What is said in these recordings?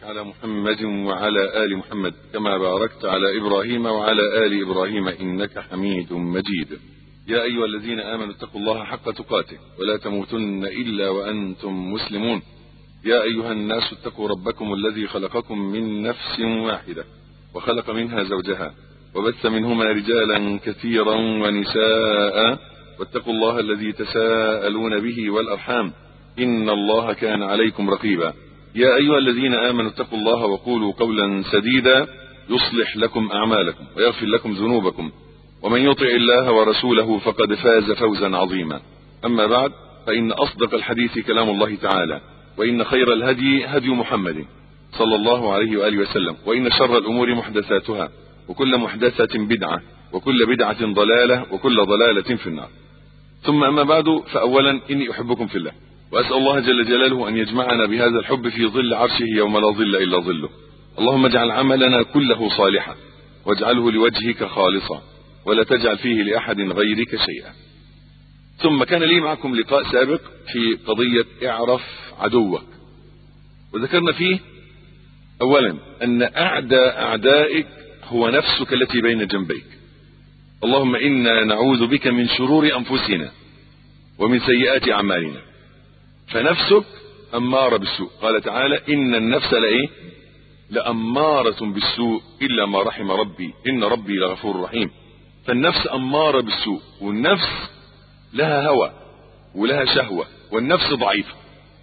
وبارك على محمد وعلى آل محمد كما باركت على إبراهيم وعلى آل إبراهيم إنك حميد مجيد يا أيها الذين آمنوا اتقوا الله حق تقاته ولا تموتن إلا وأنتم مسلمون يا أيها الناس اتقوا ربكم الذي خلقكم من نفس واحدة وخلق منها زوجها وبث منهما رجالا كثيرا ونساء واتقوا الله الذي تساءلون به والأرحام إن الله كان عليكم رقيبا يا أيها الذين آمنوا اتقوا الله وقولوا قولا سديدا يصلح لكم أعمالكم ويغفر لكم ذنوبكم ومن يطع الله ورسوله فقد فاز فوزا عظيما أما بعد فإن أصدق الحديث كلام الله تعالى وإن خير الهدي هدي محمد صلى الله عليه وآله وسلم وإن شر الأمور محدثاتها وكل محدثة بدعة وكل بدعة ضلالة وكل ضلالة في النار ثم أما بعد فأولا إني أحبكم في الله وأسأل الله جل جلاله أن يجمعنا بهذا الحب في ظل عرشه يوم لا ظل إلا ظله اللهم اجعل عملنا كله صالحا واجعله لوجهك خالصا ولا تجعل فيه لأحد غيرك شيئا ثم كان لي معكم لقاء سابق في قضية اعرف عدوك وذكرنا فيه أولا أن أعدى أعدائك هو نفسك التي بين جنبيك اللهم إنا نعوذ بك من شرور أنفسنا ومن سيئات أعمالنا فنفسك أمارة بالسوء قال تعالى إن النفس لإيه لأمارة بالسوء إلا ما رحم ربي إن ربي لغفور رحيم فالنفس أمارة بالسوء والنفس لها هوى ولها شهوة والنفس ضعيفة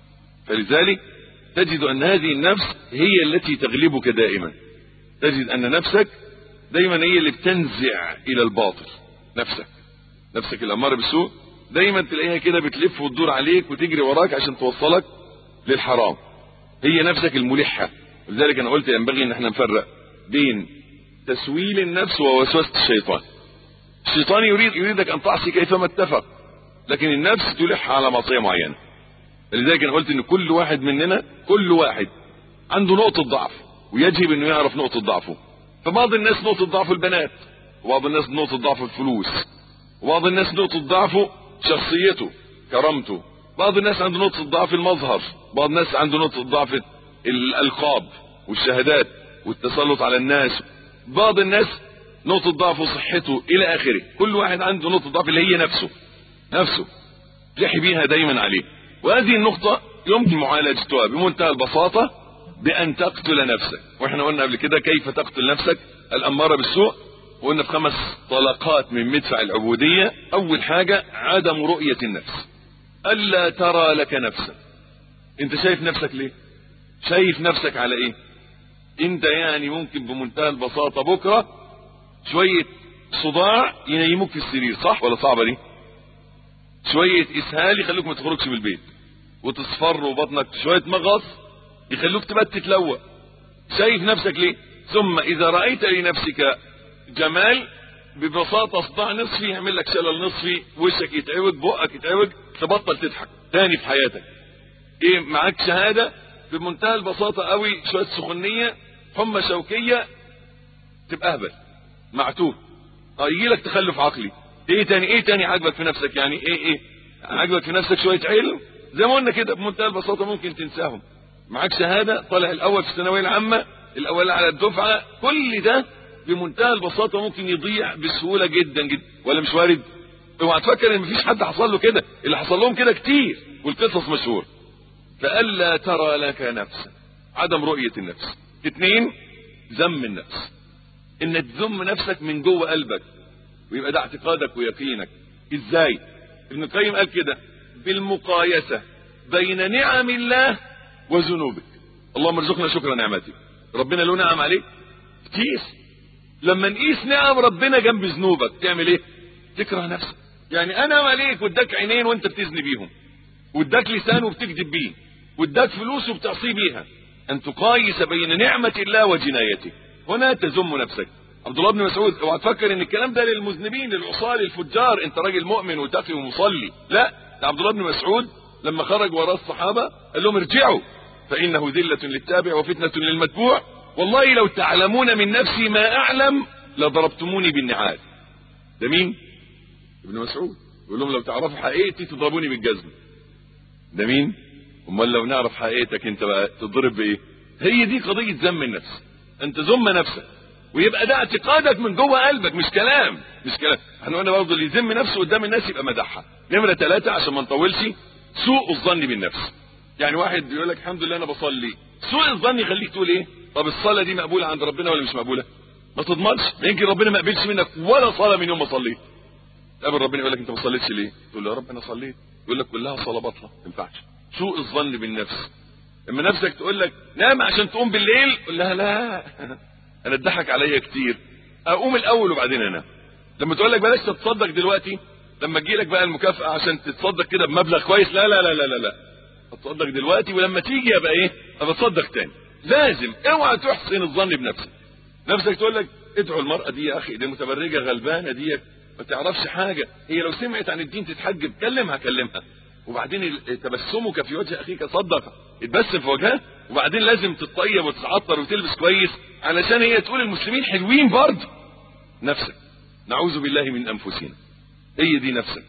فلذلك تجد أن هذه النفس هي التي تغلبك دائما تجد أن نفسك دايما هي اللي بتنزع إلى الباطل نفسك نفسك الأمارة بالسوء دايما تلاقيها كده بتلف وتدور عليك وتجري وراك عشان توصلك للحرام هي نفسك الملحة ولذلك أنا قلت ينبغي أن احنا نفرق بين تسويل النفس ووسوسة الشيطان الشيطان يريد يريدك أن تعصي كيفما اتفق لكن النفس تلح على معصية معينة لذلك أنا قلت أن كل واحد مننا كل واحد عنده نقطة ضعف ويجب أنه يعرف نقطة ضعفه فبعض الناس نقطة ضعف البنات وبعض الناس نقطة ضعف الفلوس وبعض الناس نقطة ضعفه شخصيته كرامته بعض الناس عنده نقطة ضعف المظهر بعض الناس عنده نقطة ضعف الألقاب والشهادات والتسلط على الناس بعض الناس نقطة ضعف صحته إلى آخره كل واحد عنده نقطة ضعف اللي هي نفسه نفسه تحي بيها دايما عليه وهذه النقطة يمكن معالجتها بمنتهى البساطة بأن تقتل نفسك واحنا قلنا قبل كده كيف تقتل نفسك الأمارة بالسوء وقلنا في خمس طلقات من مدفع العبودية أول حاجة عدم رؤية النفس ألا ترى لك نفسا أنت شايف نفسك ليه؟ شايف نفسك على إيه؟ أنت يعني ممكن بمنتهى البساطة بكرة شوية صداع ينيموك في السرير صح ولا صعبة دي؟ شوية إسهال يخلوك ما تخرجش من البيت وتصفر وبطنك شوية مغص يخلوك تبقى تتلوى شايف نفسك ليه؟ ثم إذا رأيت لنفسك جمال ببساطة صداع نصفي يعمل لك شلل نصفي وشك يتعوج بقك يتعوج تبطل تضحك تاني في حياتك ايه معاك شهادة بمنتهى البساطة قوي شوية سخونية حمى شوكية تبقى اهبل معتوه اه يجي لك تخلف عقلي ايه تاني ايه تاني عاجبك في نفسك يعني ايه ايه عاجبك في نفسك شوية علم زي ما قلنا كده بمنتهى البساطة ممكن تنساهم معاك شهادة طالع الاول في الثانوية العامة الاول على الدفعة كل ده بمنتهى البساطه ممكن يضيع بسهوله جدا جدا ولا مش وارد اوعى تفكر ان مفيش حد حصل له كده اللي حصل لهم كده كتير والقصص مشهور فالا ترى لك نفسا عدم رؤيه النفس اثنين ذم النفس ان تذم نفسك من جوه قلبك ويبقى ده اعتقادك ويقينك ازاي ابن القيم قال كده بالمقايسه بين نعم الله وذنوبك اللهم ارزقنا شكر نعمتك ربنا له نعم عليك كتير لما نقيس نعم ربنا جنب ذنوبك تعمل ايه تكره نفسك يعني انا عليك واداك عينين وانت بتزني بيهم واداك لسان وبتكذب بيه واداك فلوس وبتعصي بيها ان تقايس بين نعمة الله وجنايته هنا تذم نفسك عبد الله بن مسعود اوعى تفكر ان الكلام ده للمذنبين للعصاة للفجار انت راجل مؤمن وتقي ومصلي لا ده عبد الله بن مسعود لما خرج وراء الصحابة قال لهم ارجعوا فانه ذلة للتابع وفتنة للمتبوع والله لو تعلمون من نفسي ما اعلم لضربتموني بالنعال ده مين ابن مسعود يقول لهم لو تعرفوا حقيقتي تضربوني بالجزم ده مين امال لو نعرف حقيقتك انت بقى تضرب بايه هي دي قضيه ذم النفس انت ذم نفسك ويبقى ده اعتقادك من جوه قلبك مش كلام مش كلام احنا قلنا برضه اللي يذم نفسه قدام الناس يبقى مدحها نمره ثلاثة عشان ما نطولش سوء الظن بالنفس يعني واحد يقول لك الحمد لله انا بصلي سوء الظن يخليك تقول ايه طب الصلاه دي مقبوله عند ربنا ولا مش مقبوله ما تضمنش يمكن ربنا ما قبلش منك ولا صلاه من يوم ما صليت قبل ربنا يقول لك انت ما صليتش ليه تقول له يا رب انا صليت يقول لك كلها صلاه باطله ما ينفعش سوء الظن بالنفس اما نفسك تقول لك نام عشان تقوم بالليل قول لها لا انا اتضحك عليا كتير اقوم الاول وبعدين انام لما تقول لك بلاش تتصدق دلوقتي لما تجي لك بقى المكافاه عشان تتصدق كده بمبلغ كويس لا لا لا لا لا لا اتصدق دلوقتي ولما تيجي ابقى ايه ابقى اتصدق تاني لازم اوعى تحسن الظن بنفسك نفسك تقول لك ادعوا المرأة دي يا اخي دي متبرجة غلبانة دي ما تعرفش حاجة هي لو سمعت عن الدين تتحجب كلمها كلمها وبعدين تبسمك في وجه اخيك صدق اتبسم في وجهها وبعدين لازم تتطيب وتتعطر وتلبس كويس علشان هي تقول المسلمين حلوين برضه نفسك نعوذ بالله من انفسنا هي دي نفسك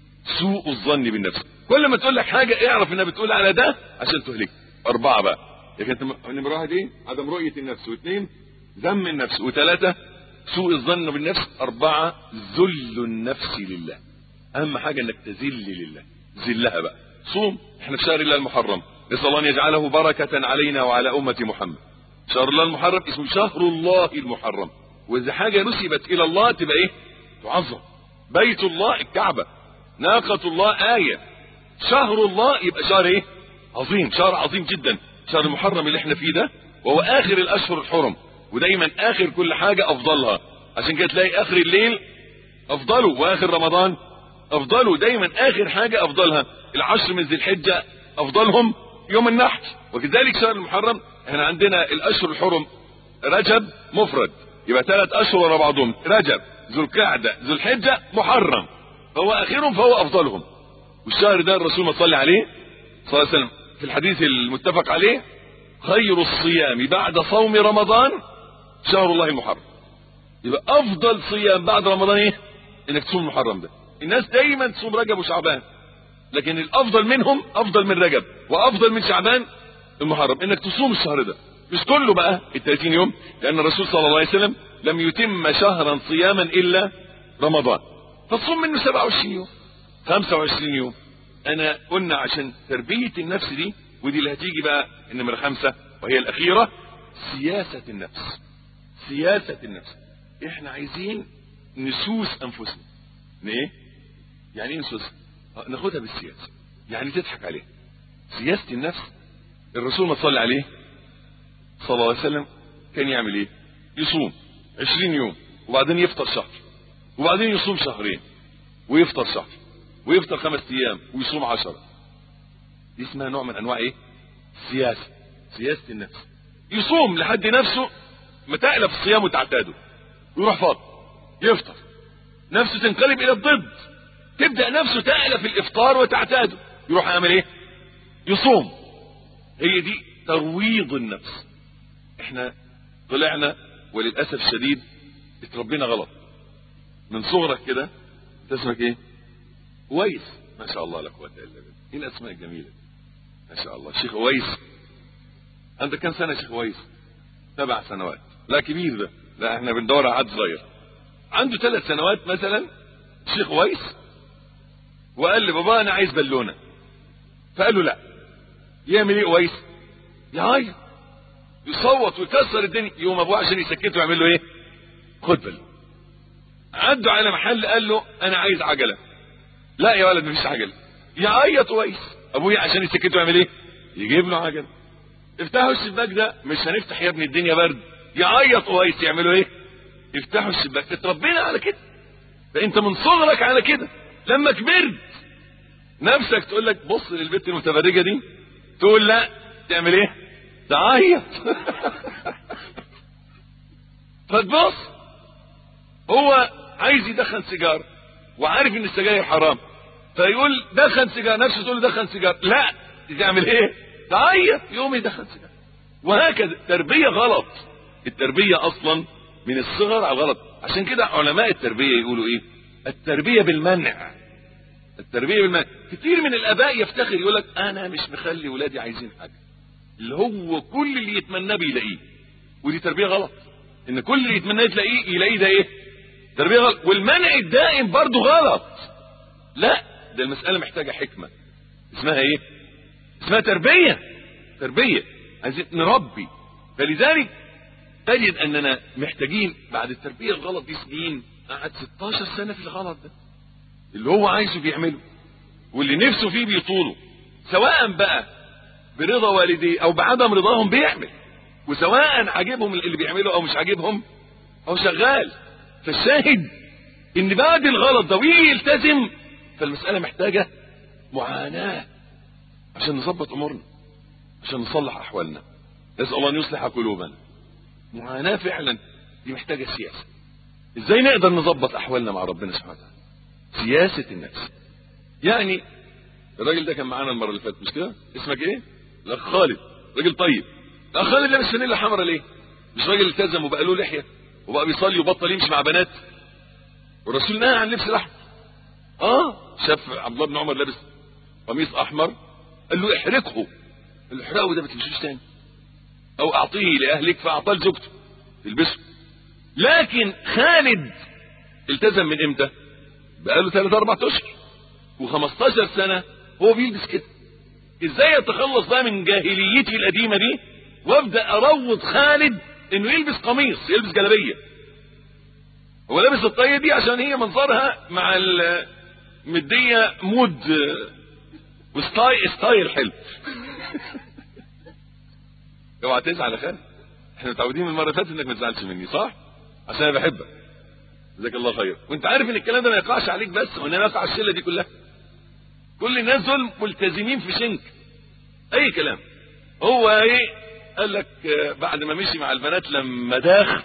سوء الظن بالنفس كل ما تقول لك حاجه اعرف انها بتقول على ده عشان تهلك اربعه بقى لكن انت نمره واحد ايه عدم رؤيه النفس واثنين ذم النفس وثلاثه سوء الظن بالنفس اربعه ذل النفس لله اهم حاجه انك تذل لله ذلها بقى صوم احنا في شهر الله المحرم نسال الله ان يجعله بركه علينا وعلى امه محمد شهر الله المحرم اسمه شهر الله المحرم واذا حاجه نسبت الى الله تبقى ايه تعظم بيت الله الكعبه ناقه الله ايه شهر الله يبقى شهر ايه عظيم شهر عظيم جدا شهر المحرم اللي احنا فيه ده وهو اخر الاشهر الحرم ودايما اخر كل حاجه افضلها عشان كده تلاقي اخر الليل افضله واخر رمضان افضله دايما اخر حاجه افضلها العشر من ذي الحجه افضلهم يوم النحر وكذلك شهر المحرم احنا عندنا الاشهر الحرم رجب مفرد يبقى ثلاث اشهر ورا بعضهم رجب ذو القعده ذو الحجه محرم فهو اخرهم فهو افضلهم والشهر ده الرسول ما صلى عليه صلى الله عليه وسلم في الحديث المتفق عليه خير الصيام بعد صوم رمضان شهر الله المحرم يبقى افضل صيام بعد رمضان ايه انك تصوم المحرم ده الناس دايما تصوم رجب وشعبان لكن الافضل منهم افضل من رجب وافضل من شعبان المحرم انك تصوم الشهر ده مش كله بقى ال 30 يوم لان الرسول صلى الله عليه وسلم لم يتم شهرا صياما الا رمضان فتصوم منه 27 يوم 25 يوم انا قلنا عشان تربيه النفس دي ودي اللي هتيجي بقى النمره خمسه وهي الاخيره سياسه النفس سياسه النفس احنا عايزين نسوس انفسنا ايه يعني ايه نسوس ناخدها بالسياسه يعني تضحك عليها سياسه النفس الرسول ما صلى عليه صلى الله عليه وسلم كان يعمل ايه يصوم 20 يوم وبعدين يفطر شهر وبعدين يصوم شهرين ويفطر شهر ويفطر خمس ايام ويصوم عشرة دي اسمها نوع من انواع ايه سياسة سياسة النفس يصوم لحد نفسه ما تألف الصيام وتعتاده ويروح فاضي يفطر نفسه تنقلب الى الضد تبدأ نفسه تألف الافطار وتعتاده يروح يعمل ايه يصوم هي دي ترويض النفس احنا طلعنا وللاسف الشديد اتربينا غلط من صغرك كده انت اسمك ايه ويس ما شاء الله لا قوه الا بالله ايه الاسماء الجميله ما شاء الله شيخ ويس عندك كم سنه شيخ ويس سبع سنوات لا كبير ده لا احنا بندور على حد صغير عنده ثلاث سنوات مثلا شيخ ويس وقال لبابا انا عايز بالونه فقال له لا يعمل ايه ويس يعيط يصوت ويكسر الدنيا يوم ابوه عشان يسكته يعمل له ايه خد بالك عدوا على محل قال له انا عايز عجله لا يا ولد مفيش عجله يعيط ويس ابويا عشان يسكته يعمل ايه يجيب له عجله افتحوا الشباك ده مش هنفتح يا ابني الدنيا برد يعيط ويس يعملوا ايه يفتحوا الشباك اتربينا على كده فانت من صغرك على كده لما كبرت نفسك تقول لك بص للبنت المتبرجه دي تقول لا تعمل ايه تعيط فتبص هو عايز يدخن سيجاره وعارف ان السجاير حرام فيقول دخن سيجاره نفسه تقول له دخن سيجاره لا تعمل ايه تعيط يقوم يدخن سيجاره وهكذا تربيه غلط التربيه اصلا من الصغر على الغلط عشان كده علماء التربيه يقولوا ايه التربيه بالمنع التربيه بالمنع كتير من الاباء يفتخر يقول لك انا مش مخلي ولادي عايزين حاجه اللي هو كل اللي يتمناه بيلاقيه ودي تربيه غلط ان كل اللي يتمناه تلاقيه يلاقيه ده ايه تربيه غلط والمنع الدائم برضه غلط لا ده المساله محتاجه حكمه اسمها ايه اسمها تربيه تربيه عايزين نربي فلذلك تجد اننا محتاجين بعد التربيه الغلط دي سنين قعد 16 سنه في الغلط ده اللي هو عايزه بيعمله واللي نفسه فيه بيطوله سواء بقى برضا والديه او بعدم رضاهم بيعمل وسواء عاجبهم اللي بيعمله او مش عاجبهم هو شغال فالشاهد ان بعد الغلط ده ويجي يلتزم فالمسألة محتاجة معاناة عشان نظبط امورنا عشان نصلح احوالنا نسأل الله ان يصلح قلوبنا معاناة فعلا دي محتاجة سياسة ازاي نقدر نظبط احوالنا مع ربنا سبحانه وتعالى سياسة النفس يعني الراجل ده كان معانا المرة اللي فاتت مش كده اسمك ايه الاخ خالد راجل طيب الاخ خالد لابس فانيلا حمراء ليه مش راجل التزم وبقى له لحية وبقى بيصلي وبطل يمشي مع بنات والرسول نهى عن لبس الاحمر اه شاف عبد الله بن عمر لابس قميص احمر قال له احرقه الاحراق ده ما تلبسوش تاني او اعطيه لاهلك فاعطاه لزوجته تلبسه لكن خالد التزم من امتى بقاله 3 4 اشهر و15 سنه هو بيلبس كده ازاي يتخلص بقى من جاهليته القديمه دي وابدا اروض خالد انه يلبس قميص يلبس جلابيه هو لابس الطاقيه دي عشان هي منظرها مع مديه مود وستايل ستايل حلو اوعى تزعل يا خالد احنا متعودين من المره اللي فاتت انك ما تزعلش مني صح عشان انا بحبك جزاك الله خير وانت عارف ان الكلام ده ما يقعش عليك بس وانما يقع على الشله دي كلها كل الناس دول ملتزمين في شنك اي كلام هو ايه قال لك بعد ما مشي مع البنات لما داخ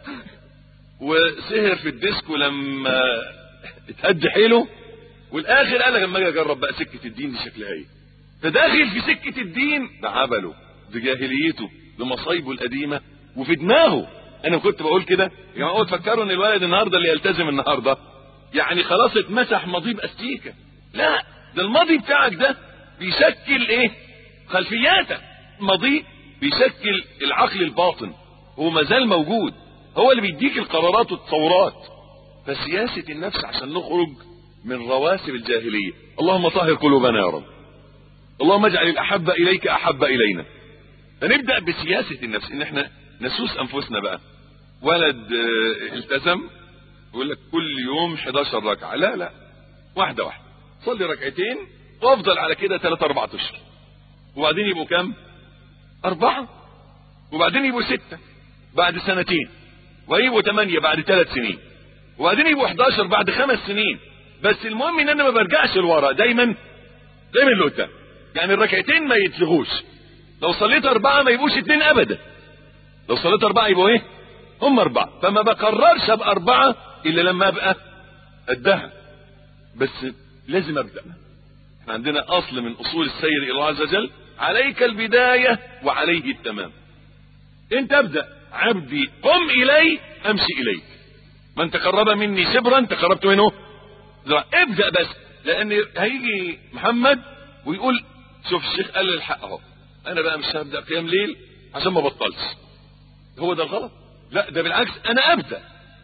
وسهر في الديسكو لما اتهد حيله والاخر قال لك لما اجي اجرب بقى سكه الدين دي شكلها ايه فداخل في سكه الدين بعبله بجاهليته بمصايبه القديمه وفي دماغه انا كنت بقول كده يا جماعه تفكروا ان الولد النهارده اللي يلتزم النهارده يعني خلاص اتمسح ماضي باستيكه لا ده الماضي بتاعك ده بيشكل ايه خلفياتك ماضي بيشكل العقل الباطن هو ما زال موجود هو اللي بيديك القرارات والتصورات فسياسة النفس عشان نخرج من رواسب الجاهلية اللهم طهر قلوبنا يا رب اللهم اجعل الأحب إليك أحب إلينا فنبدأ بسياسة النفس إن احنا نسوس أنفسنا بقى ولد التزم يقول لك كل يوم 11 ركعة لا لا واحدة واحدة صلي ركعتين وافضل على كده 3 4 اشهر وبعدين يبقوا كام أربعة وبعدين يبقوا ستة بعد سنتين ويبقوا ثمانية بعد ثلاث سنين وبعدين يبقوا 11 بعد خمس سنين بس المهم ان انا ما برجعش لورا دايما دايما لقدام يعني الركعتين ما يتلغوش لو صليت اربعة ما يبقوش اتنين ابدا لو صليت اربعة يبقوا ايه هم اربعة فما بقررش ابقى اربعة الا لما ابقى قدها بس لازم ابدأ احنا عندنا اصل من اصول السير الى الله عز وجل عليك البداية وعليه التمام انت ابدأ عبدي قم الي امشي اليك من تقرب مني شبرا تقربت منه ابدأ بس لان هيجي محمد ويقول شوف الشيخ قال لي الحق اهو انا بقى مش هبدأ قيام ليل عشان ما بطلش هو ده الغلط لا ده بالعكس انا ابدأ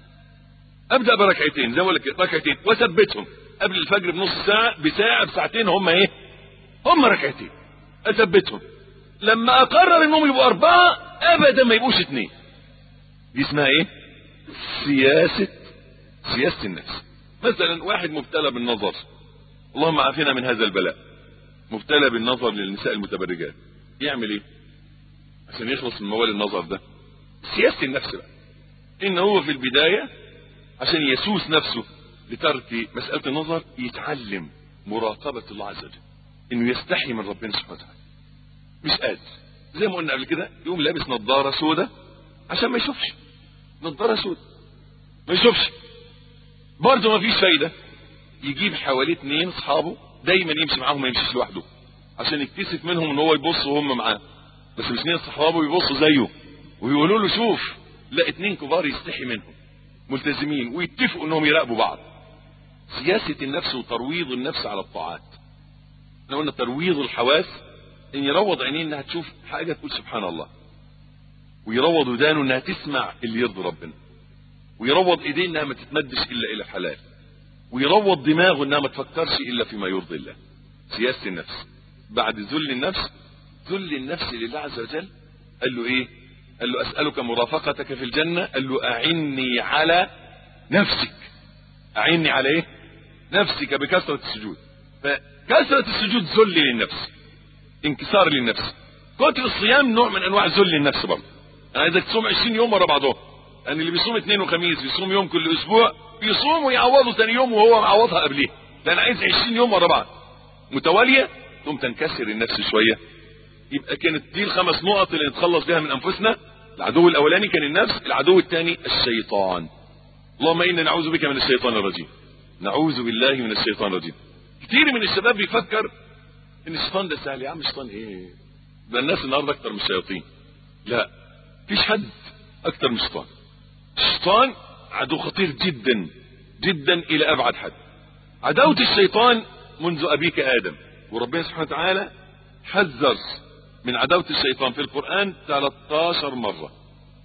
ابدأ بركعتين زي ما بقول لك ركعتين واثبتهم قبل الفجر بنص ساعة بساعة بساعتين هم ايه هم ركعتين اثبتهم لما اقرر انهم يبقوا اربعة ابدا ما يبقوش اثنين دي اسمها ايه سياسة سياسة النفس مثلا واحد مبتلى بالنظر اللهم عافنا من هذا البلاء مبتلى بالنظر للنساء المتبرجات يعمل ايه عشان يخلص من موال النظر ده سياسة النفس بقى ان هو في البداية عشان يسوس نفسه لترك مسألة النظر يتعلم مراقبة الله عز وجل انه يستحي من ربنا سبحانه وتعالى مش قادر زي ما قلنا قبل كده يقوم لابس نظارة سودة عشان ما يشوفش نظارة سودة ما يشوفش برضه ما فيش فايدة يجيب حواليه اتنين اصحابه دايما يمشي معاهم ما يمشيش لوحده عشان يكتسب منهم ان هو يبص وهم معاه بس مش اتنين صحابه يبصوا زيه ويقولوا له شوف لا اتنين كبار يستحي منهم ملتزمين ويتفقوا انهم يراقبوا بعض سياسة النفس وترويض النفس على الطاعات احنا قلنا ترويض الحواس ان يروض عينيه انها تشوف حاجه تقول سبحان الله ويروض ودانه انها تسمع اللي يرضي ربنا ويروض ايديه انها ما تتمدش الا الى الحلال ويروض دماغه انها ما تفكرش الا فيما يرضي الله سياسه النفس بعد ذل النفس ذل النفس لله عز وجل قال له ايه قال له اسالك مرافقتك في الجنه قال له اعني على نفسك اعني على ايه نفسك بكثره السجود فكثره السجود ذل للنفس انكسار للنفس كتر الصيام نوع من انواع ذل النفس برضه انا عايزك تصوم 20 يوم ورا بعضهم يعني اللي بيصوم اثنين وخميس بيصوم يوم كل اسبوع بيصوم ويعوضه ثاني يوم وهو معوضها قبليه لان عايز 20 يوم ورا بعض متواليه ثم تنكسر النفس شويه يبقى كانت دي الخمس نقط اللي نتخلص بها من انفسنا العدو الاولاني كان النفس العدو الثاني الشيطان اللهم انا نعوذ بك من الشيطان الرجيم نعوذ بالله من الشيطان الرجيم كتير من الشباب بيفكر ان الشيطان ده سهل يا عم الشيطان ايه ده الناس النهارده اكتر من الشياطين لا فيش حد اكتر من الشيطان الشيطان عدو خطير جدا جدا الى ابعد حد عداوة الشيطان منذ ابيك ادم وربنا سبحانه وتعالى حذر من عداوة الشيطان في القرآن 13 مرة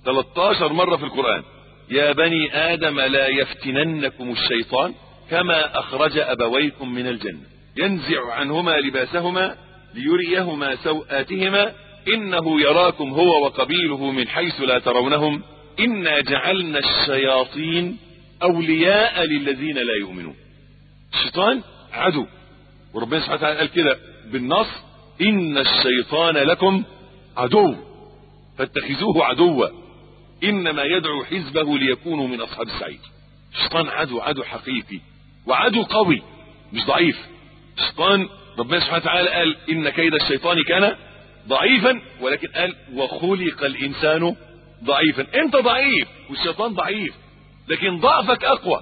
13 مرة في القرآن يا بني آدم لا يفتننكم الشيطان كما أخرج أبويكم من الجنة ينزع عنهما لباسهما ليريهما سوآتهما إنه يراكم هو وقبيله من حيث لا ترونهم إنا جعلنا الشياطين أولياء للذين لا يؤمنون الشيطان عدو وربنا سبحانه وتعالى قال كده بالنص إن الشيطان لكم عدو فاتخذوه عدوا إنما يدعو حزبه ليكونوا من أصحاب السعيد الشيطان عدو عدو حقيقي وعدو قوي مش ضعيف الشيطان ربنا سبحانه وتعالى قال إن كيد الشيطان كان ضعيفا ولكن قال وخلق الإنسان ضعيفا أنت ضعيف والشيطان ضعيف لكن ضعفك أقوى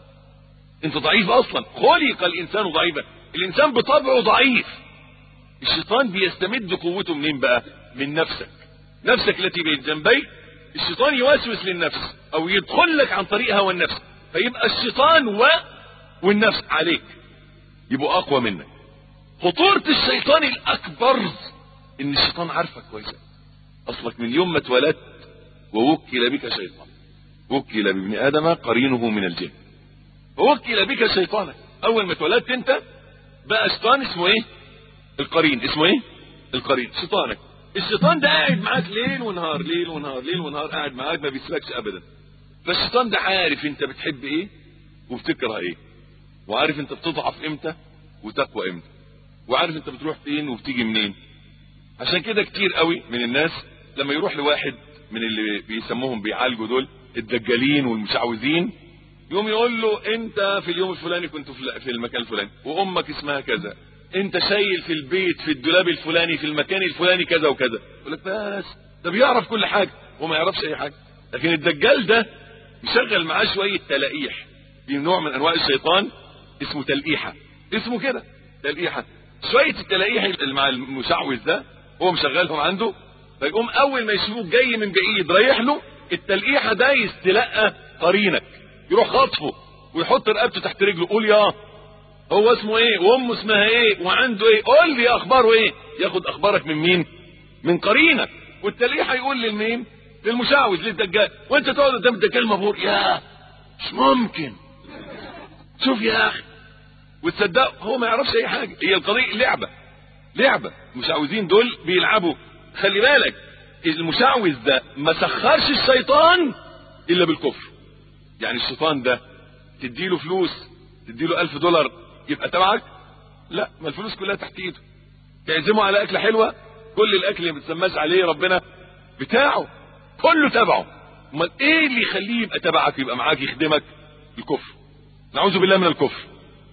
أنت ضعيف أصلا خلق الإنسان ضعيفا الإنسان بطبعه ضعيف الشيطان بيستمد قوته منين بقى من نفسك نفسك التي بين جنبيك الشيطان يوسوس للنفس او يدخل لك عن طريق هوى النفس فيبقى الشيطان و والنفس عليك يبقوا اقوى منك خطورة الشيطان الاكبر ان الشيطان عارفك كويس اصلك من يوم ما اتولدت ووكل بك شيطان وكل بابن ادم قرينه من الجن ووكل بك شيطانك اول ما اتولدت انت بقى شيطان اسمه ايه القرين اسمه ايه القرين شيطانك الشيطان ده قاعد معاك ليل ونهار ليل ونهار ليل ونهار قاعد معاك ما بيسيبكش ابدا فالشيطان ده عارف انت بتحب ايه وبتكره ايه وعارف انت بتضعف امتى وتقوى امتى وعارف انت بتروح فين وبتيجي منين عشان كده كتير قوي من الناس لما يروح لواحد من اللي بيسموهم بيعالجوا دول الدجالين والمشعوذين يوم يقول له انت في اليوم الفلاني كنت في المكان الفلاني وامك اسمها كذا انت شايل في البيت في الدولاب الفلاني في المكان الفلاني كذا وكذا يقول لك بس ده بيعرف كل حاجه وما يعرفش اي حاجه لكن الدجال ده مشغل معاه شويه تلقيح في نوع من انواع الشيطان اسمه تلقيحه اسمه كده تلقيحه شويه التلقيح اللي مع المشعوذ ده هو مشغلهم عنده فيقوم اول ما يشوفوك جاي من بعيد رايح له التلقيحه ده يستلقى قرينك يروح خاطفه ويحط رقبته تحت رجله قول يا هو اسمه ايه وامه اسمها ايه وعنده ايه قول لي اخباره ايه ياخد اخبارك من مين من قرينك والتلقيح هيقول للمين للمشعوذ للدجال وانت تقعد قدام الدجال مبهور يا مش ممكن شوف يا اخي وتصدق هو ما يعرفش اي حاجه هي القضيه لعبه لعبه المشعوذين دول بيلعبوا خلي بالك المشعوذ ده ما سخرش الشيطان الا بالكفر يعني الشيطان ده تديله فلوس تديله ألف دولار يبقى تبعك لا ما الفلوس كلها تحت ايده تعزمه على اكله حلوه كل الاكل اللي ما بتسماش عليه ربنا بتاعه كله تبعه امال ايه اللي يخليه يبقى تبعك يبقى معاك يخدمك الكفر نعوذ بالله من الكفر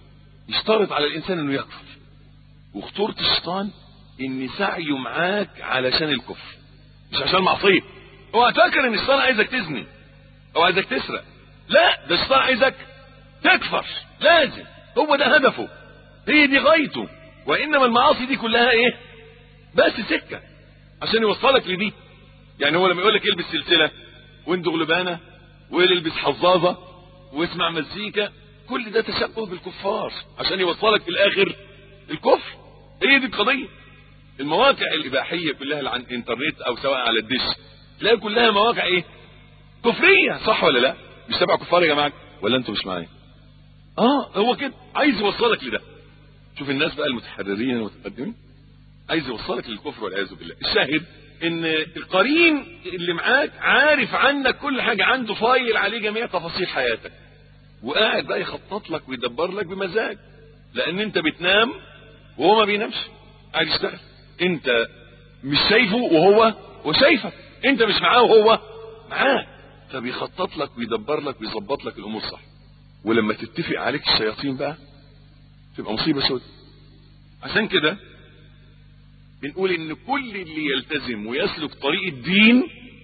يشترط على الانسان انه يكفر وخطوره الشيطان ان سعيه معاك علشان الكفر مش عشان معصيه هو فاكر ان الشيطان عايزك تزني او عايزك تسرق لا ده الشيطان عايزك تكفر لازم هو ده هدفه هي دي غايته وانما المعاصي دي كلها ايه بس سكه عشان يوصلك لدي يعني هو لما يقول لك البس سلسله واندغ لبانه والبس حظاظه واسمع مزيكا كل ده تشبه بالكفار عشان يوصلك في الاخر الكفر هي دي القضيه المواقع الاباحيه كلها اللي على الانترنت او سواء على الدش تلاقي كلها مواقع ايه كفريه صح ولا لا مش تبع كفار يا جماعه ولا انتوا مش معايا اه هو كده عايز يوصلك لده شوف الناس بقى المتحررين المتقدمين عايز يوصلك للكفر والعياذ بالله الشاهد ان القرين اللي معاك عارف عنك كل حاجه عنده فايل عليه جميع تفاصيل حياتك وقاعد بقى يخطط لك ويدبر لك بمزاج لان انت بتنام وهو ما بينامش قاعد يشتغل انت مش شايفه وهو وشايفك انت مش معاه وهو معاه فبيخطط لك ويدبر لك ويظبط لك الامور صح ولما تتفق عليك الشياطين بقى تبقى مصيبه سودة عشان كده بنقول ان كل اللي يلتزم ويسلك طريق الدين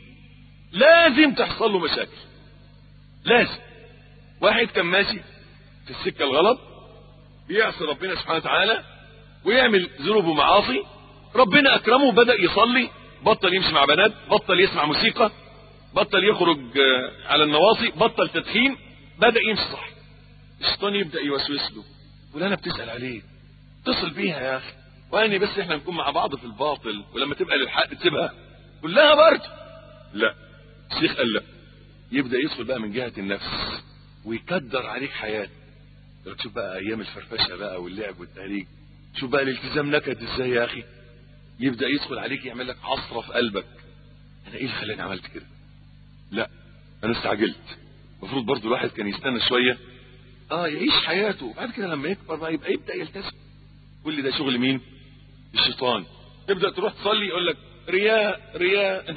لازم تحصل له مشاكل لازم واحد كان ماشي في السكه الغلط بيعصي ربنا سبحانه وتعالى ويعمل ذنوب ومعاصي ربنا اكرمه بدا يصلي بطل يمشي مع بنات بطل يسمع موسيقى بطل يخرج على النواصي بطل تدخين بدا يمشي صح الشيطان يبدا يوسوس له فلانه بتسال عليه اتصل بيها يا اخي واني بس احنا نكون مع بعض في الباطل ولما تبقى للحق تسيبها كلها برضه لا الشيخ قال لا يبدا يدخل بقى من جهه النفس ويكدر عليك حياتك شوف بقى ايام الفرفشه بقى واللعب والتهريج شوف بقى الالتزام نكد ازاي يا اخي يبدا يدخل عليك يعمل لك عصره في قلبك انا ايه اللي خلاني عملت كده لا انا استعجلت المفروض برضو الواحد كان يستنى شويه اه يعيش حياته بعد كده لما يكبر بقى يبقى يبدا يلتزم كل ده شغل مين الشيطان تبدا تروح تصلي يقول لك رياء رياء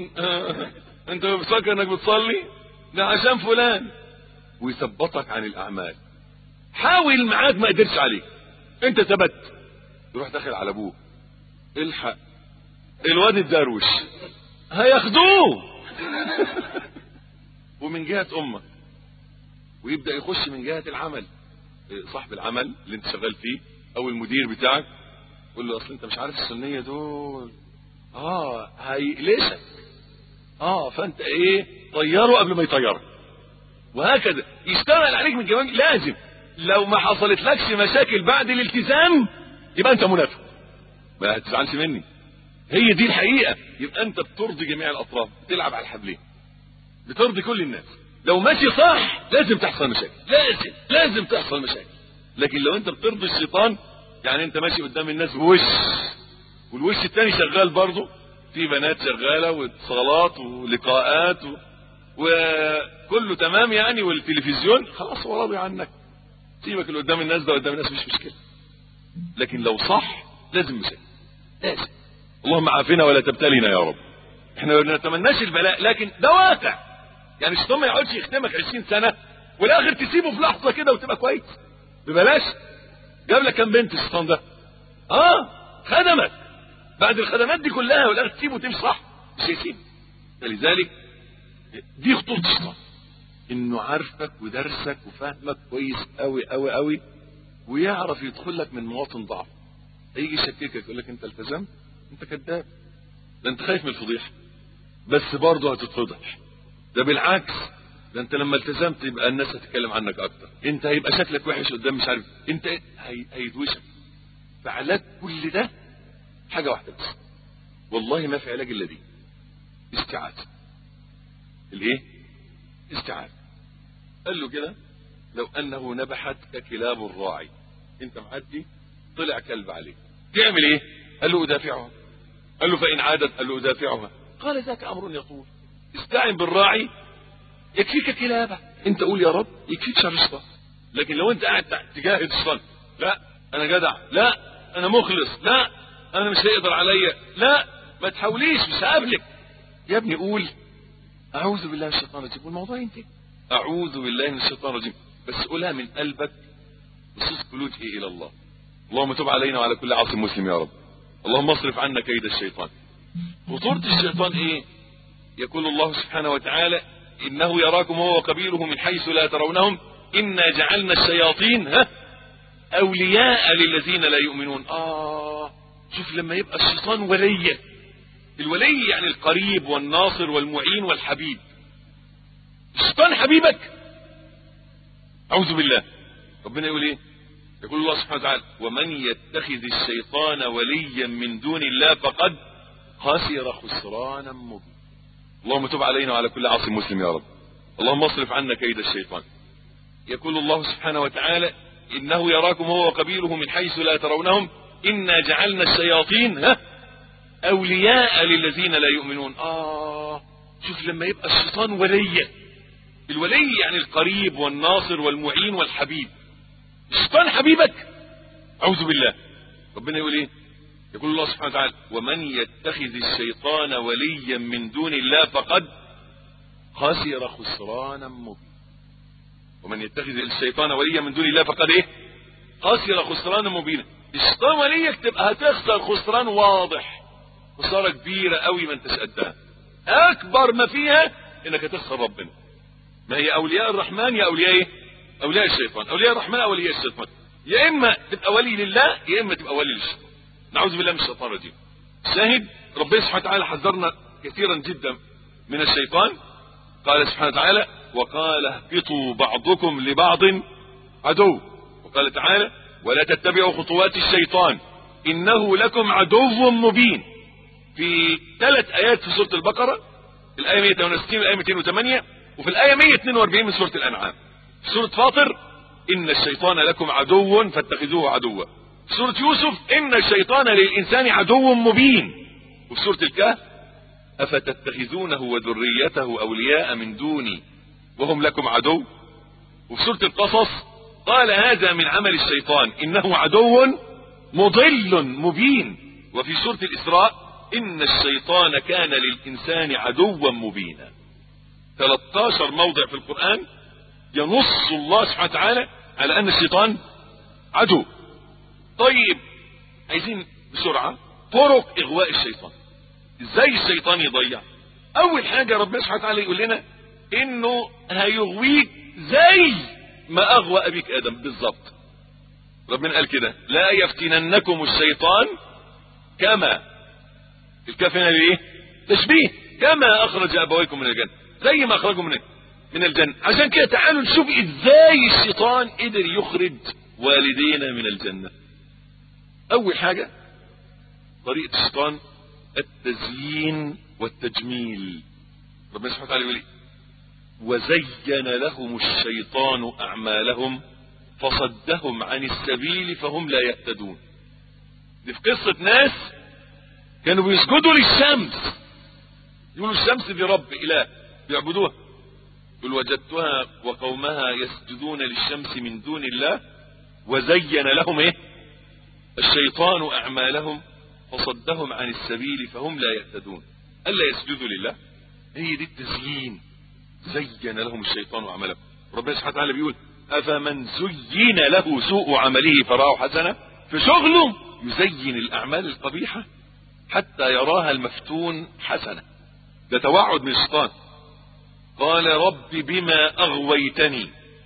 انت فاكر انك بتصلي ده عشان فلان ويثبطك عن الاعمال حاول معاك ما قدرش عليك انت ثبت يروح داخل على ابوه الحق الواد الدروش هياخدوه ومن جهة امك ويبدأ يخش من جهة العمل صاحب العمل اللي انت شغال فيه او المدير بتاعك يقول له اصل انت مش عارف السنية دول اه هيقلشك اه فانت ايه طيره قبل ما يطيرك وهكذا يشتغل عليك من جوانب لازم لو ما حصلت لكش مشاكل بعد الالتزام يبقى انت منافق ما هتزعلش مني هي دي الحقيقة يبقى انت بترضي جميع الاطراف بتلعب على الحبلين بترضي كل الناس لو ماشي صح لازم تحصل مشاكل لازم لازم تحصل مشاكل لكن لو انت بترضي الشيطان يعني انت ماشي قدام الناس بوش والوش التاني شغال برضه في بنات شغالة واتصالات ولقاءات و... وكله تمام يعني والتلفزيون خلاص هو راضي عنك سيبك اللي قدام الناس ده قدام الناس مش مشكلة لكن لو صح لازم مشاكل لازم اللهم عافنا ولا تبتلينا يا رب احنا ما بنتمناش البلاء لكن ده واقع يعني الشيطان ما يقعدش يخدمك 20 سنة والاخر تسيبه في لحظة كده وتبقى كويس ببلاش جاب لك كام بنت الشيطان ده اه خدمك بعد الخدمات دي كلها والاخر تسيبه وتمشي صح مش هيسيب فلذلك دي خطوره الشيطان انه عارفك ودرسك وفاهمك كويس قوي قوي قوي ويعرف يدخل لك من مواطن ضعف هيجي يشككك يقول لك انت التزمت انت كذاب ده انت خايف من الفضيحه بس برضه هتتفضح ده بالعكس ده انت لما التزمت يبقى الناس هتتكلم عنك اكتر انت هيبقى شكلك وحش قدام مش عارف انت هي... هيدوشك فعلاج كل ده حاجه واحده بس والله ما في علاج الا دي استعاذه الايه استعاذه قال له كده لو انه نبحتك كلاب الراعي انت معدي طلع كلب عليك تعمل ايه قال له ادافعها قال له فان عادت قال له ادافعها قال ذاك امر يطول استعن بالراعي يكفيك كلابه انت قول يا رب يكفيك شر الشيطان لكن لو انت قاعد تجاهد الشيطان لا انا جدع لا انا مخلص لا انا مش هيقدر عليا لا ما تحاوليش مش هقابلك يا ابني قول اعوذ بالله من الشيطان الرجيم والموضوع ينتهي اعوذ بالله من الشيطان الرجيم بس قولها من قلبك بصوص لجئي الى الله اللهم تب علينا وعلى كل عاصي مسلم يا رب اللهم اصرف عنا كيد الشيطان خطورة الشيطان ايه يقول الله سبحانه وتعالى انه يراكم هو وقبيله من حيث لا ترونهم انا جعلنا الشياطين ها اولياء للذين لا يؤمنون اه شوف لما يبقى الشيطان ولي الولي يعني القريب والناصر والمعين والحبيب الشيطان حبيبك اعوذ بالله ربنا يقول ايه يقول الله سبحانه وتعالى ومن يتخذ الشيطان وليا من دون الله فقد خسر خسرانا مبينا اللهم تب علينا وعلى كل عاصم مسلم يا رب اللهم اصرف عنا كيد الشيطان يقول الله سبحانه وتعالى انه يراكم هو وقبيله من حيث لا ترونهم انا جعلنا الشياطين ها اولياء للذين لا يؤمنون اه شوف لما يبقى الشيطان وليا الولي يعني القريب والناصر والمعين والحبيب الشيطان حبيبك اعوذ بالله ربنا يقول ايه يقول الله سبحانه وتعالى ومن يتخذ الشيطان وليا من دون الله فقد خسر خسرانا مبينا ومن يتخذ الشيطان وليا من دون الله فقد ايه خسر خسرانا مبينا الشيطان وليك تبقى هتخسر خسران واضح خسارة كبيرة قوي ما انتش قدها اكبر ما فيها انك هتخسر ربنا ما هي اولياء الرحمن يا اولياء ايه اولياء الشيطان اولياء الرحمن اولياء الشيطان يا اما تبقى ولي لله يا اما تبقى ولي للشيطان نعوذ بالله من الشيطان الرجيم شاهد ربنا سبحانه وتعالى حذرنا كثيرا جدا من الشيطان قال سبحانه وتعالى وقال اهبطوا بعضكم لبعض عدو وقال تعالى ولا تتبعوا خطوات الشيطان انه لكم عدو مبين في ثلاث ايات في سوره البقره الايه 168 والايه 208 وفي الايه 142 من سوره الانعام في سوره فاطر ان الشيطان لكم عدو فاتخذوه عدوا في سوره يوسف ان الشيطان للانسان عدو مبين وفي سوره الكهف افتتخذونه وذريته اولياء من دوني وهم لكم عدو وفي سوره القصص قال هذا من عمل الشيطان انه عدو مضل مبين وفي سوره الاسراء ان الشيطان كان للانسان عدوا مبينا 13 موضع في القرآن ينص الله سبحانه وتعالى على ان الشيطان عدو طيب عايزين بسرعة طرق اغواء الشيطان ازاي الشيطان يضيع اول حاجة ربنا سبحانه وتعالى يقول لنا انه هيغويك زي ما اغوى ابيك ادم بالظبط ربنا قال كده لا يفتننكم الشيطان كما الكاف هنا ليه تشبيه كما اخرج ابويكم من الجنه زي ما اخرجوا من من الجنه عشان كده تعالوا نشوف ازاي الشيطان قدر يخرج والدينا من الجنه اول حاجه طريقه الشيطان التزيين والتجميل ربنا سبحانه وتعالى يقول ايه وزين لهم الشيطان اعمالهم فصدهم عن السبيل فهم لا يهتدون دي في قصه ناس كانوا بيسجدوا للشمس يقولوا الشمس دي رب اله بيعبدوها يقول وجدتها وقومها يسجدون للشمس من دون الله وزين لهم ايه الشيطان اعمالهم فصدهم عن السبيل فهم لا يهتدون الا يسجدوا لله هي دي التزيين زين لهم الشيطان اعمالهم ربنا سبحانه وتعالى بيقول افمن زين له سوء عمله فراه حسنه في شغله يزين الاعمال القبيحه حتى يراها المفتون حسنه ده توعد من الشيطان قال رب بما اغويتني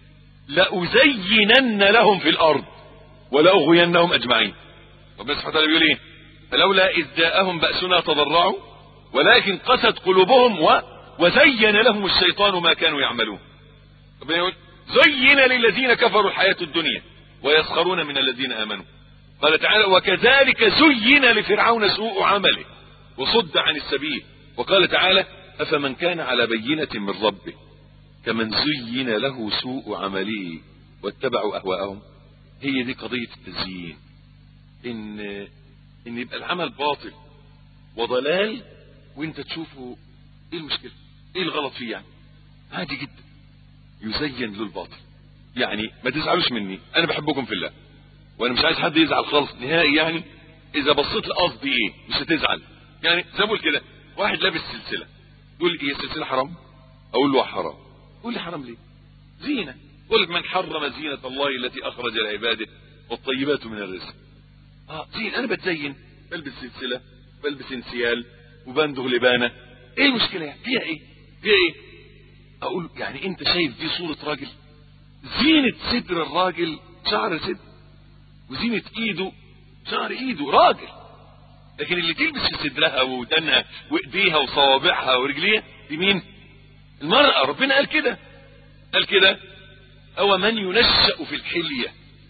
لازينن لهم في الارض ولاغوينهم اجمعين ربنا سبحانه وتعالى بيقول ايه فلولا اذ جاءهم باسنا تضرعوا ولكن قست قلوبهم و... وزين لهم الشيطان ما كانوا يعملون ربنا يقول زين للذين كفروا الحياه الدنيا ويسخرون من الذين امنوا قال تعالى وكذلك زين لفرعون سوء عمله وصد عن السبيل وقال تعالى افمن كان على بينة من ربه كمن زين له سوء عمله واتبعوا اهواءهم هي دي قضية التزيين ان ان يبقى العمل باطل وضلال وانت تشوفه ايه المشكلة ايه الغلط فيه يعني عادي جدا يزين له الباطل يعني ما تزعلوش مني انا بحبكم في الله وانا مش عايز حد يزعل خالص نهائي يعني اذا بصيت لقصدي ايه مش هتزعل يعني زي ما بقول كده واحد لابس سلسله يقول ايه السلسله حرام اقول له حرام يقول لي حرام ليه زينه يقول لك من حرم زينه الله التي اخرج لعباده والطيبات من الرزق اه زين انا بتزين بلبس سلسله بلبس انسيال وبندغ لبانه ايه المشكله يعني فيها ايه فيها ايه اقول يعني انت شايف دي صوره راجل زينه صدر الراجل شعر صدر وزينه ايده شعر ايده راجل لكن اللي تلبس في صدرها ودنها وايديها وصوابعها ورجليها دي مين المرأة ربنا قال كده قال كده او من ينشأ في الحلية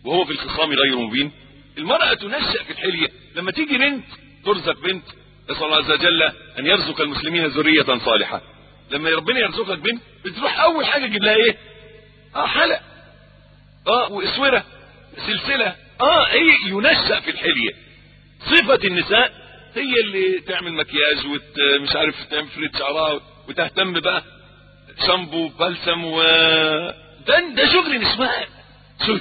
وهو في الخصام غير مبين المرأة تنشأ في الحلية لما تيجي بنت ترزق بنت نسأل الله عز وجل أن يرزق المسلمين ذرية صالحة لما ربنا يرزقك بنت بتروح أول حاجة تجيب لها إيه؟ آه حلق آه وإسورة سلسلة آه هي ينشأ في الحلية صفة النساء هي اللي تعمل مكياج ومش عارف تفرد شعرها وتهتم بقى شامبو بلسم و ده ده شغل نسوان شغل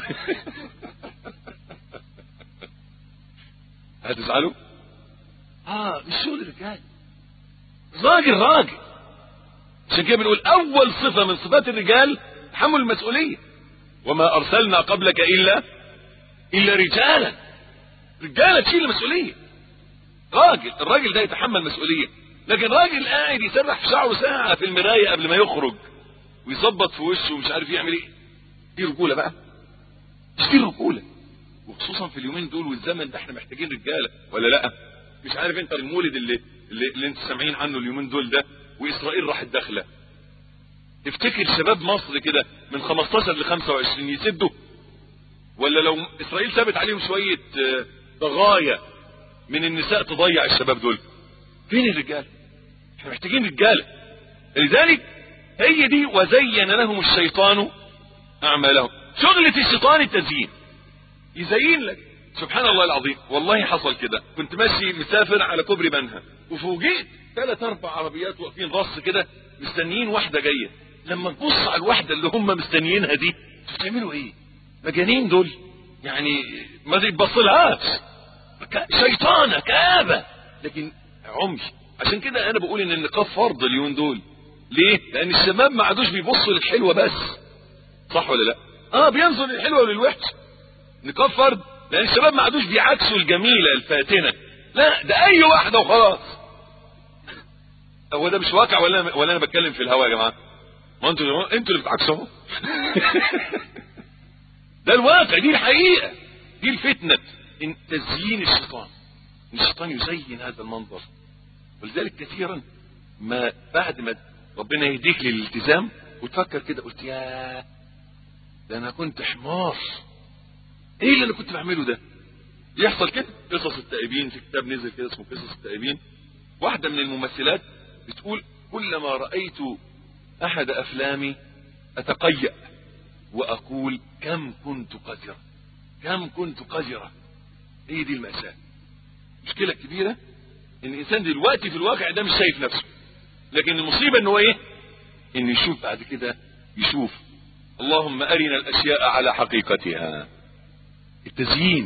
هتزعلوا؟ اه مش شغل رجال راجل راجل عشان كده بنقول اول صفه من صفات الرجال تحمل المسؤوليه وما ارسلنا قبلك الا الا رجالا رجاله تشيل المسؤوليه راجل الراجل ده يتحمل مسؤوليه لكن راجل قاعد يسرح في شعره ساعه في المرايه قبل ما يخرج ويظبط في وشه ومش عارف يعمل ايه دي رجوله بقى مش دي رجوله وخصوصا في اليومين دول والزمن ده احنا محتاجين رجاله ولا لا مش عارف انت المولد اللي اللي, اللي انت سامعين عنه اليومين دول ده واسرائيل راحت داخله تفتكر شباب مصر كده من 15 ل 25 يسدوا ولا لو اسرائيل سابت عليهم شويه ضغايا من النساء تضيع الشباب دول فين الرجال احنا محتاجين رجاله لذلك هي دي وزين لهم الشيطان اعمالهم شغلة الشيطان التزيين يزين لك سبحان الله العظيم والله حصل كده كنت ماشي مسافر على كوبري بنها وفوجئت ثلاث اربع عربيات واقفين رص كده مستنيين واحده جايه لما تبص على الواحده اللي هم مستنيينها دي بتعملوا ايه مجانين دول يعني ما يتبصلهاش شيطانه كابه لكن عمي عشان كده انا بقول ان النقاب فرض اليومين دول ليه لان الشباب ما عادوش بيبصوا للحلوه بس صح ولا لا اه بينظر للحلوه وللوحش نقاب فرض لان الشباب ما عادوش بيعكسوا الجميله الفاتنه لا ده اي واحده وخلاص هو ده مش واقع ولا ولا انا بتكلم في الهوا يا جماعه ما انتوا انتوا اللي بتعكسوه ده الواقع دي الحقيقه دي الفتنه إن تزيين الشيطان ان الشيطان يزين هذا المنظر ولذلك كثيرا ما بعد ما ربنا يهديك للالتزام وتفكر كده قلت يا ده انا كنت حمار ايه اللي انا كنت بعمله ده يحصل كده قصص التائبين في كتاب نزل كده اسمه قصص التائبين واحده من الممثلات بتقول كلما رايت احد افلامي اتقيأ واقول كم كنت قذرة كم كنت قذرة هي دي المأساة مشكلة كبيرة ان الانسان دلوقتي في الواقع ده مش شايف نفسه لكن المصيبة ان هو ايه ان يشوف بعد كده يشوف اللهم ارنا الاشياء على حقيقتها التزيين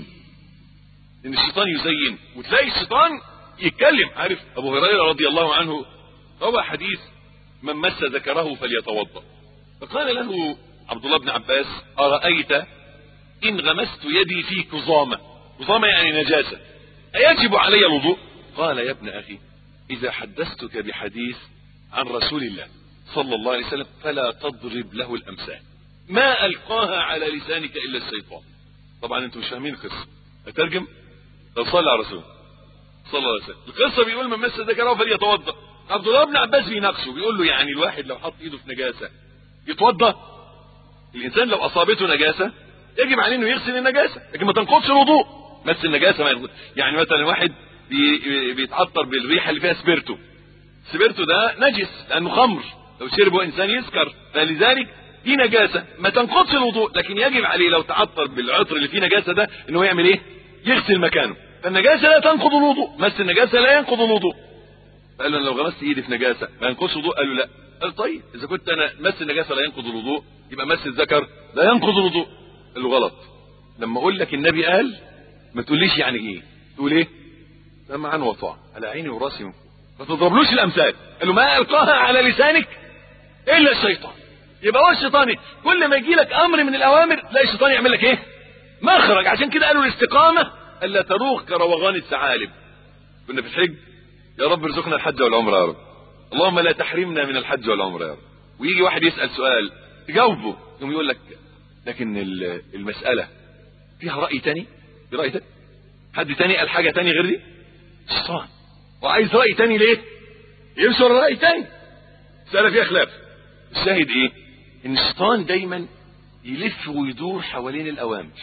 ان الشيطان يزين وتلاقي الشيطان يتكلم عارف ابو هريره رضي الله عنه روى حديث من مس ذكره فليتوضا فقال له عبد الله بن عباس ارايت ان غمست يدي في كظامه كظامه يعني نجاسه ايجب علي الوضوء قال يا ابن اخي اذا حدثتك بحديث عن رسول الله صلى الله عليه وسلم فلا تضرب له الامثال ما القاها على لسانك الا الشيطان طبعا انتم مش فاهمين القصه اترجم طب صلى على رسول صلى الله عليه وسلم القصه بيقول من مس ذكره فليتوضا عبد الله بن عباس بيناقشه بيقول له يعني الواحد لو حط ايده في نجاسه يتوضا الانسان لو اصابته نجاسه يجب عليه انه يغسل النجاسه لكن ما تنقضش الوضوء مس النجاسه ما يغسل. يعني مثلا واحد بي بيتعطر بالريحه اللي فيها سبيرتو سبيرتو ده نجس لانه خمر لو شربه انسان يسكر فلذلك دي نجاسة ما تنقضش الوضوء لكن يجب عليه لو تعطر بالعطر اللي فيه نجاسة ده انه يعمل ايه يغسل مكانه فالنجاسة لا تنقض الوضوء مس النجاسة لا ينقض الوضوء قال له لو غمست ايدي في نجاسة ما ينقضش الوضوء قال له لا قال طيب اذا كنت انا مس النجاسة لا ينقض الوضوء يبقى مس الذكر لا ينقض الوضوء قال له غلط لما اقول لك النبي قال ما تقوليش يعني ايه تقول ايه سمعا وطاعة على عيني وراسي من فوق ما تضربلوش الامثال قال له ما القاها على لسانك الا الشيطان يبقى هو الشيطان كل ما يجي لك امر من الاوامر تلاقي الشيطان يعمل لك ايه مخرج عشان كده قالوا الاستقامه الا تروغ كروغان الثعالب كنا في الحج يا رب ارزقنا الحج والعمره يا رب اللهم لا تحرمنا من الحج والعمره يا رب ويجي واحد يسال سؤال تجاوبه يقوم يقول لك لكن المساله فيها راي تاني في راي تاني حد تاني قال حاجه تاني غير دي الشيطان وعايز راي تاني ليه يمشي ورا راي تاني مساله فيها خلاف الشاهد ايه ان الشيطان دايما يلف ويدور حوالين الاوامر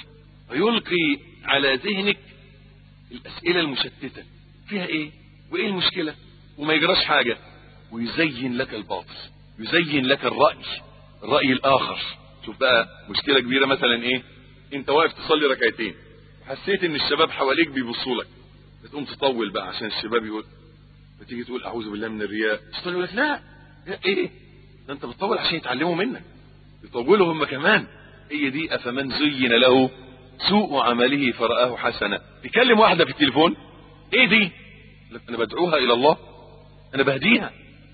فيلقي على ذهنك الاسئله المشتته فيها ايه وايه المشكله وما يجراش حاجه ويزين لك الباطل يزين لك الراي الراي الاخر شوف بقى مشكله كبيره مثلا ايه انت واقف تصلي ركعتين حسيت ان الشباب حواليك بيبصوا لك بتقوم تطول بقى عشان الشباب يقول فتيجي تقول اعوذ بالله من الرياء الشيطان يقول لك لا ايه ده انت بتطول عشان يتعلموا منك يطولوا هم كمان هي دي افمن زين له سوء عمله فرآه حسنا تكلم واحدة في التليفون ايه دي انا بدعوها الى الله انا بهديها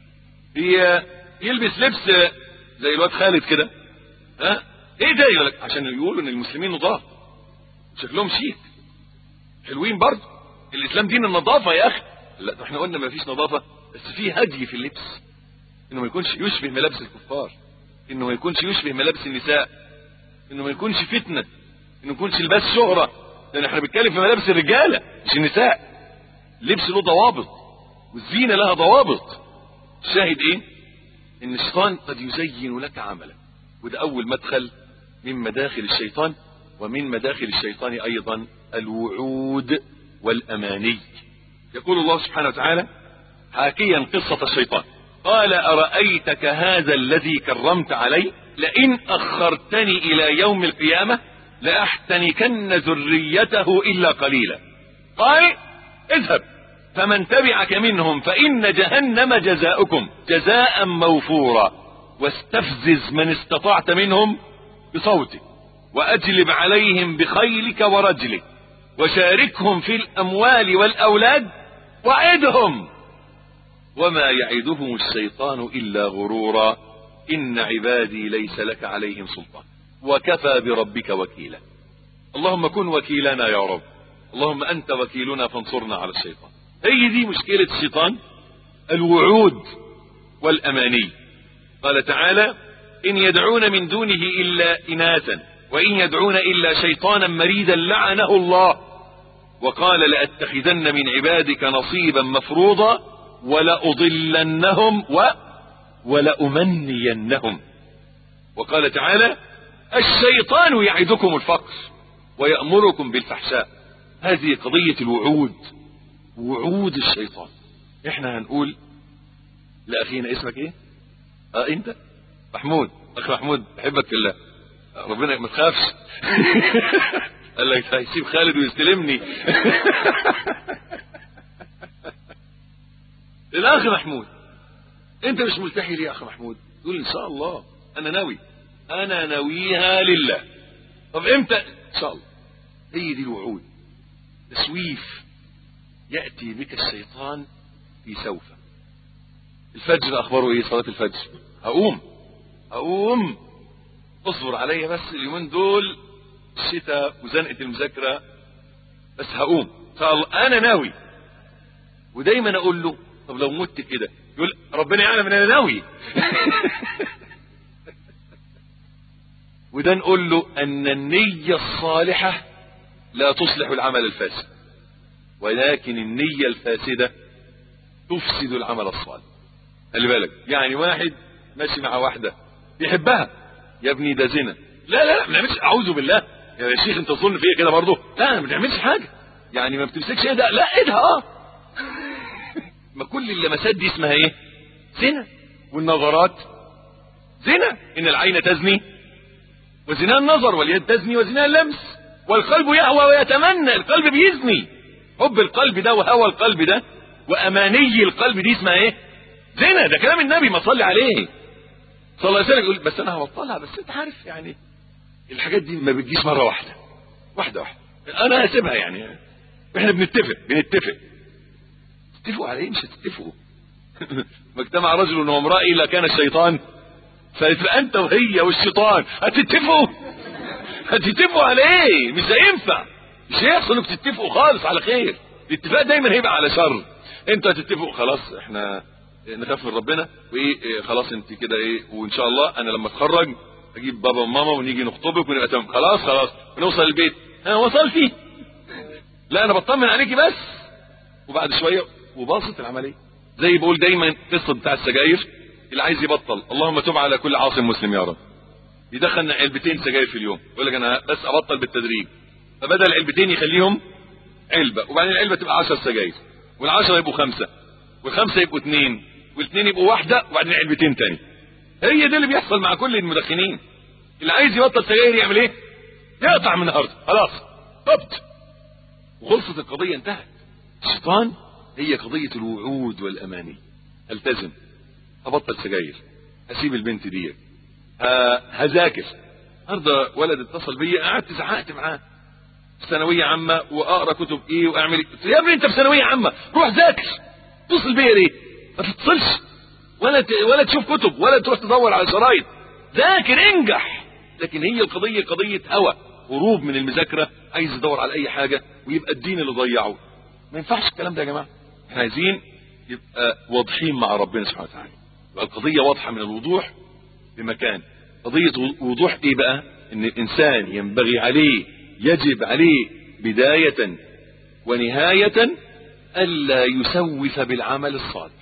هي يلبس لبس زي الواد خالد كده ها ايه ده يقول لك عشان يقولوا ان المسلمين نضاف شكلهم شيك حلوين برضه الاسلام دين النظافه يا اخي لا احنا قلنا ما فيش نظافه بس في هدي في اللبس انه ما يكونش يشبه ملابس الكفار انه ما يكونش يشبه ملابس النساء انه ما يكونش فتنه انه ما يكونش لباس شهره لان احنا بنتكلم في ملابس الرجاله مش النساء لبس له ضوابط والزينه لها ضوابط الشاهد ايه ان الشيطان قد يزين لك عملك وده اول مدخل من مداخل الشيطان ومن مداخل الشيطان ايضا الوعود والاماني يقول الله سبحانه وتعالى حاكيا قصة الشيطان قال أرأيتك هذا الذي كرمت علي لئن أخرتني إلى يوم القيامة لأحتنكن ذريته إلا قليلا قال اذهب فمن تبعك منهم فإن جهنم جزاؤكم جزاء موفورا واستفزز من استطعت منهم بصوتك وأجلب عليهم بخيلك ورجلك وشاركهم في الأموال والأولاد وعدهم وما يعدهم الشيطان إلا غرورا إن عبادي ليس لك عليهم سلطان وكفى بربك وكيلا اللهم كن وكيلنا يا رب اللهم أنت وكيلنا فانصرنا على الشيطان هي دي مشكلة الشيطان الوعود والأماني قال تعالى إن يدعون من دونه إلا إناثا وإن يدعون إلا شيطانا مريدا لعنه الله وقال لأتخذن من عبادك نصيبا مفروضا ولأضلنهم و ولأمنينهم وقال تعالى الشيطان يعدكم الفقر ويأمركم بالفحشاء هذه قضية الوعود وعود الشيطان احنا هنقول لأخينا اسمك ايه اه انت محمود اخ محمود بحبك في الله ربنا ما تخافش قال لك هيسيب خالد ويستلمني الاخ محمود انت مش ملتحي ليه يا اخ محمود تقول ان شاء الله انا ناوي انا ناويها لله طب امتى ان شاء الله هي دي الوعود تسويف ياتي بك الشيطان في سوف الفجر اخباره ايه صلاه الفجر هقوم هقوم اصبر عليا بس اليومين دول الشتاء وزنقه المذاكره بس هقوم ان شاء الله انا ناوي ودايما اقول له طب لو مت كده يقول ربنا يعلم ان انا ناوي وده نقول له ان النية الصالحة لا تصلح العمل الفاسد ولكن النية الفاسدة تفسد العمل الصالح خلي بالك يعني واحد ماشي مع واحدة بيحبها يا ابني ده زنا لا لا لا ما نعملش اعوذ بالله يا شيخ انت تظن فيا كده برضه لا ما بنعملش حاجة يعني ما بتمسكش ايه ده لا ايدها اه ما كل اللمسات دي اسمها ايه زنا والنظرات زنا ان العين تزني وزنا النظر واليد تزني وزنا اللمس والقلب يهوى ويتمنى القلب بيزني حب القلب ده وهوى القلب ده واماني القلب دي اسمها ايه زنا ده كلام النبي ما صلي عليه صلى الله عليه وسلم يقول بس انا هبطلها بس انت عارف يعني الحاجات دي ما بتجيش مره واحده واحده واحده انا هسيبها يعني احنا بنتفق بنتفق تتفقوا على ايه مش هتتفقوا ما اجتمع رجل وامرأة الا كان الشيطان فيبقى انت وهي والشيطان هتتفقوا هتتفقوا على ايه مش هينفع مش هيحصل انكم تتفقوا خالص على خير الاتفاق دايما هيبقى على شر انتوا هتتفقوا خلاص احنا نخاف من ربنا وايه إيه خلاص انت كده ايه وان شاء الله انا لما اتخرج اجيب بابا وماما ونيجي نخطبك ونبقى تمام خلاص خلاص ونوصل البيت انا وصلتي لا انا بطمن عليكي بس وبعد شويه وباصت العمليه زي بقول دايما قصه بتاع السجاير اللي عايز يبطل اللهم تب على كل عاصم مسلم يا رب يدخل علبتين سجاير في اليوم يقول لك انا بس ابطل بالتدريج فبدل علبتين يخليهم علبة وبعدين العلبة تبقى 10 سجاير والعشرة يبقوا خمسة والخمسة يبقوا اثنين والاثنين يبقوا واحدة وبعدين علبتين تاني هي ده اللي بيحصل مع كل المدخنين اللي عايز يبطل سجاير يعمل ايه يقطع من النهارده خلاص طبت وخلصت القضية انتهت الشيطان هي قضية الوعود والأماني التزم هبطل سجاير هسيب البنت دي هذاكر النهارده ولد اتصل بيا قعدت زعقت معاه ثانويه عامه واقرا كتب ايه واعمل ايه يا ابني انت في ثانويه عامه روح ذاكر اتصل بيا ليه ما تتصلش ولا ت... ولا تشوف كتب ولا تروح تدور على شرايط ذاكر انجح لكن هي القضيه قضيه هوى هروب من المذاكره عايز يدور على اي حاجه ويبقى الدين اللي ضيعه ما ينفعش الكلام ده يا جماعه احنا عايزين يبقى واضحين مع ربنا سبحانه وتعالى يبقى القضيه واضحه من الوضوح بمكان قضيه وضوح ايه بقى ان الانسان ينبغي عليه يجب عليه بدايه ونهايه الا يسوف بالعمل الصالح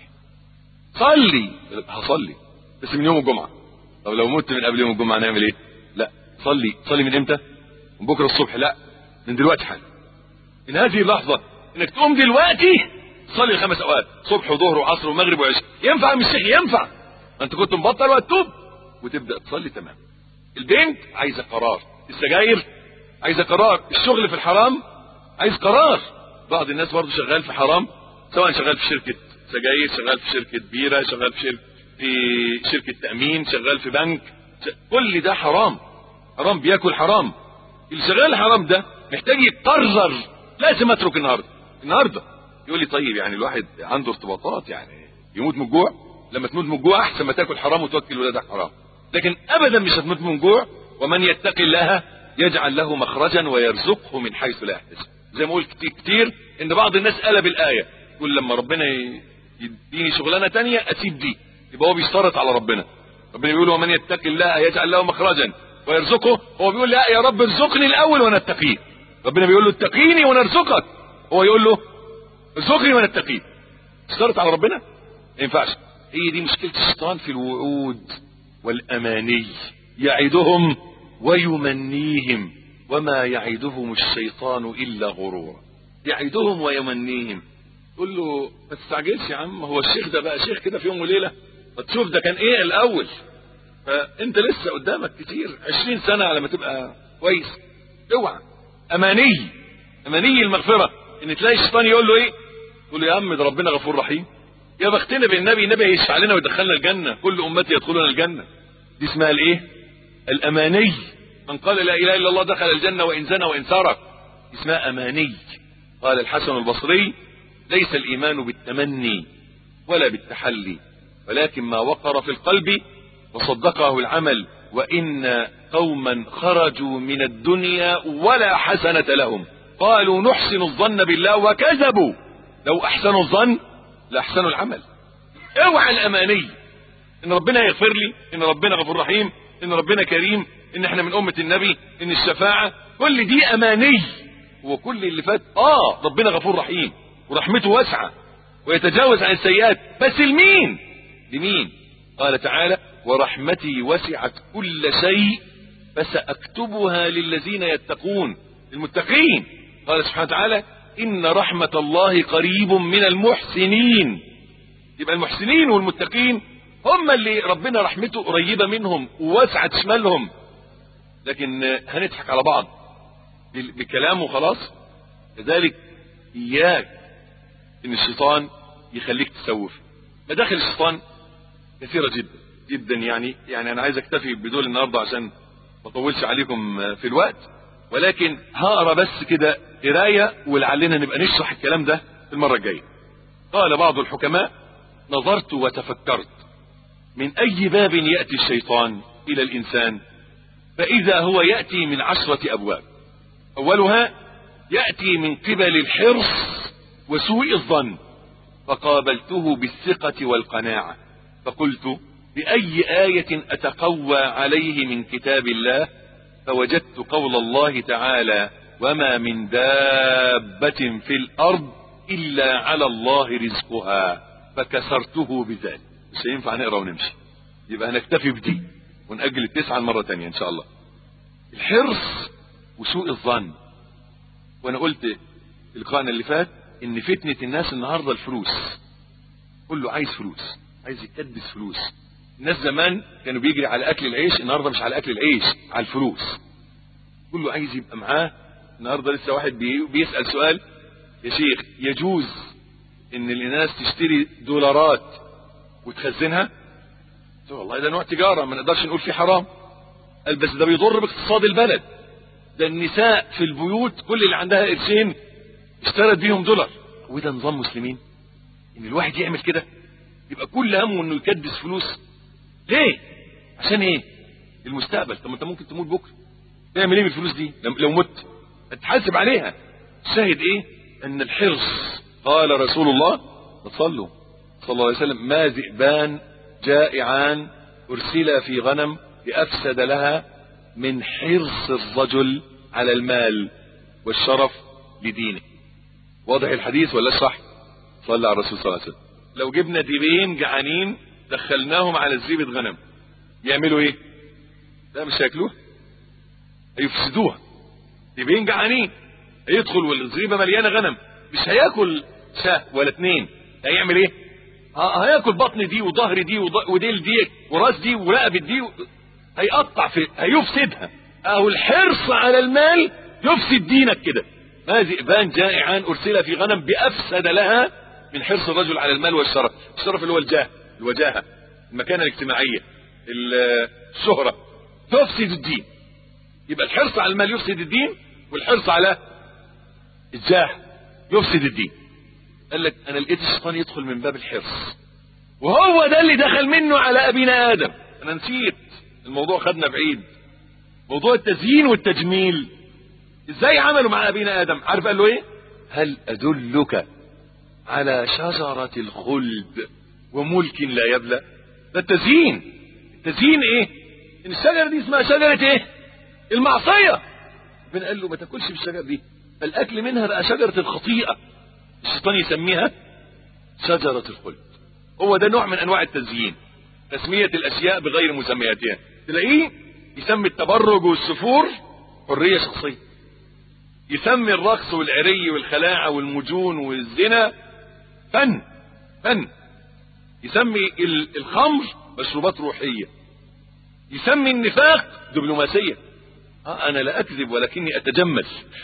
صلي هصلي بس من يوم الجمعه طب لو مت من قبل يوم الجمعه نعمل ايه لا صلي صلي من امتى من بكره الصبح لا من دلوقتي حالا من هذه اللحظه انك تقوم دلوقتي تصلي الخمس اوقات صبح وظهر وعصر ومغرب وعشاء ينفع مش شيخ ينفع ما انت كنت مبطل وهتوب وتبدا تصلي تمام البنت عايزه قرار السجاير عايزه قرار الشغل في الحرام عايز قرار بعض الناس برضه شغال في حرام سواء شغال في شركه سجاير شغال في شركه بيره شغال في شركه في شركه تامين شغال في بنك كل ده حرام حرام بياكل حرام اللي شغال حرام ده محتاج يقرر لازم اترك النهارده النهارده يقول لي طيب يعني الواحد عنده ارتباطات يعني يموت من الجوع لما تموت من الجوع احسن ما تاكل حرام وتوكل ولادك حرام لكن ابدا مش هتموت من الجوع ومن يتقي الله يجعل له مخرجا ويرزقه من حيث لا يحتسب زي ما قلت كتير ان بعض الناس قلب الايه يقول لما ربنا يديني شغلانه تانية اسيب دي يبقى هو بيشترط على ربنا ربنا بيقول ومن يتقي الله يجعل له مخرجا ويرزقه هو بيقول لا يا رب ارزقني الاول وانا اتقيه ربنا بيقول له اتقيني ونرزقك هو يقول له ارزقني وانا اتقيه اشترط على ربنا ما ينفعش هي دي مشكله الشيطان في الوعود والاماني يعدهم ويمنيهم وما يعدهم الشيطان الا غرورا يعدهم ويمنيهم قول له ما تستعجلش يا عم هو الشيخ ده بقى شيخ كده في يوم وليله فتشوف ده كان ايه الاول فانت لسه قدامك كتير عشرين سنه على ما تبقى كويس اوعى اماني اماني المغفره ان تلاقي الشيطان يقول له ايه يقول له يا عم ده ربنا غفور رحيم يا بختنا بالنبي النبي هيشفع لنا ويدخلنا الجنه كل امتي يدخلون الجنه دي اسمها الايه الاماني من قال لا اله الا الله دخل الجنه وان زنى وان سرق اسمها اماني قال الحسن البصري ليس الايمان بالتمني ولا بالتحلي ولكن ما وقر في القلب وصدقه العمل وان قوما خرجوا من الدنيا ولا حسنه لهم قالوا نحسن الظن بالله وكذبوا لو احسنوا الظن لاحسنوا العمل اوعى الاماني ان ربنا يغفر لي ان ربنا غفور رحيم ان ربنا كريم ان احنا من امه النبي ان الشفاعه كل دي اماني وكل اللي فات اه ربنا غفور رحيم ورحمته واسعه ويتجاوز عن السيئات بس لمين لمين قال تعالى ورحمتي وسعت كل شيء فساكتبها للذين يتقون المتقين قال سبحانه وتعالى ان رحمه الله قريب من المحسنين يبقى المحسنين والمتقين هم اللي ربنا رحمته قريبه منهم ووسعت شمالهم لكن هنضحك على بعض بكلامه خلاص كذلك اياك ان الشيطان يخليك تسوف مداخل الشيطان كثيرة جدا جدا يعني يعني انا عايز اكتفي بدول النهارده عشان ما اطولش عليكم في الوقت ولكن هقرا بس كده قرايه ولعلنا نبقى نشرح الكلام ده في المره الجايه. قال بعض الحكماء نظرت وتفكرت من اي باب ياتي الشيطان الى الانسان فاذا هو ياتي من عشره ابواب. اولها ياتي من قبل الحرص وسوء الظن فقابلته بالثقه والقناعه فقلت باي ايه اتقوى عليه من كتاب الله فوجدت قول الله تعالى وما من دابة في الأرض إلا على الله رزقها فكسرته بذلك مش هينفع نقرا ونمشي يبقى هنكتفي بدي ونأجل التسعة مرة تانية إن شاء الله الحرص وسوء الظن وانا قلت في لقائنا اللي فات ان فتنة الناس النهاردة الفلوس كله عايز فلوس عايز يكدس فلوس الناس زمان كانوا بيجري على اكل العيش النهارده مش على اكل العيش على الفلوس كله عايز يبقى معاه النهارده لسه واحد بي- بيسال سؤال يا شيخ يجوز ان الناس تشتري دولارات وتخزنها قلت له والله ده نوع تجاره ما نقدرش نقول فيه حرام قال بس ده بيضر باقتصاد البلد ده النساء في البيوت كل اللي عندها قرشين اشترت بيهم دولار وده نظام مسلمين ان الواحد يعمل كده يبقى كل همه انه يكدس فلوس ليه عشان ايه المستقبل طب ما انت ممكن تموت بكره تعمل ايه بالفلوس دي لو- لو مت هتحاسب عليها شاهد ايه ان الحرص قال رسول الله صلوا صلى الله عليه وسلم ما ذئبان جائعان ارسلا في غنم لافسد لها من حرص الرجل على المال والشرف لدينه واضح الحديث ولا صح صلى على الرسول صلى الله عليه وسلم لو جبنا ديبين جعانين دخلناهم على زريبة غنم يعملوا ايه لا مش هياكلوها هيفسدوها ديبين جعانين هيدخل والزريبة مليانة غنم مش هياكل شاه ولا اتنين هيعمل ايه ه- هياكل بطن دي وظهر دي وض- وديل دي وراس دي ورقبة دي و... هيقطع في هيفسدها او الحرص على المال يفسد دينك كده ما ذئبان جائعان ارسل في غنم بافسد لها من حرص الرجل على المال والشرف الشرف اللي هو الجاه الوجاهه المكانه الاجتماعيه ال- الشهره تفسد الدين يبقى الحرص على المال يفسد الدين والحرص على الجاه يفسد الدين قال لك انا لقيت الشيطان يدخل من باب الحرص وهو ده اللي دخل منه على ابينا ادم انا نسيت الموضوع خدنا بعيد موضوع التزيين والتجميل ازاي عملوا مع ابينا ادم عارف قال له ايه هل ادلك على شجرة الخلد وملك لا يبلى ده التزيين التزيين ايه ان الشجرة دي اسمها شجرة ايه المعصية ربنا قال له ما تاكلش من الشجرة دي الاكل منها بقى شجرة الخطيئة الشيطان يسميها شجرة الخلد هو ده نوع من انواع التزيين تسمية الاشياء بغير مسمياتها تلاقيه يسمي التبرج والسفور حرية شخصية يسمي الرقص والعري والخلاعة والمجون والزنا فن فن يسمي ال- الخمر مشروبات روحية يسمي النفاق دبلوماسية آه أنا لا أكذب ولكني أتجمل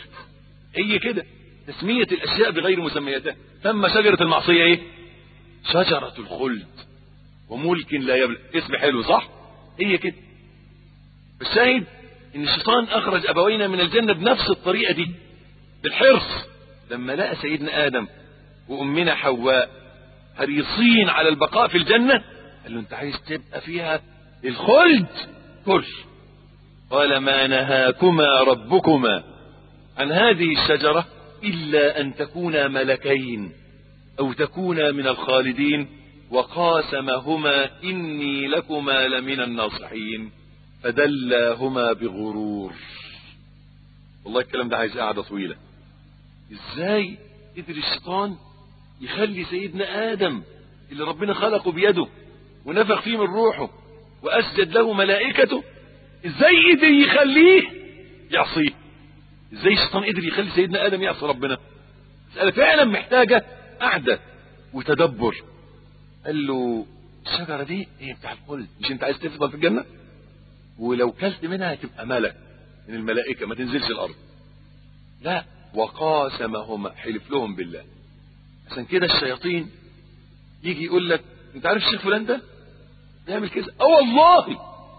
هي كده تسمية الأشياء بغير مسمياتها ثم شجرة المعصية إيه شجرة الخلد وملك لا يبلى اسم حلو صح هي كده الشاهد ان الشيطان اخرج ابوينا من الجنة بنفس الطريقة دي بالحرص لما لقى سيدنا ادم وامنا حواء حريصين على البقاء في الجنة قال له انت عايز تبقى فيها الخلد كل قال ما نهاكما ربكما عن هذه الشجرة إلا أن تكونا ملكين أو تكونا من الخالدين وقاسمهما إني لكما لمن الناصحين فدلاهما بغرور والله الكلام ده عايز قعدة طويلة ازاي قدر الشيطان يخلي سيدنا آدم اللي ربنا خلقه بيده ونفخ فيه من روحه وأسجد له ملائكته ازاي قدر يخليه يعصيه ازاي الشيطان قدر يخلي سيدنا آدم يعصي ربنا مسألة فعلا محتاجة قعدة وتدبر قال له الشجرة دي هي بتاع الخلد مش انت عايز تفضل في الجنة ولو كلت منها هتبقى ملك من الملائكة ما تنزلش الأرض لا وقاسمهما حلف لهم بالله عشان كده الشياطين يجي يقول لك انت عارف الشيخ فلان ده بيعمل كذا اه والله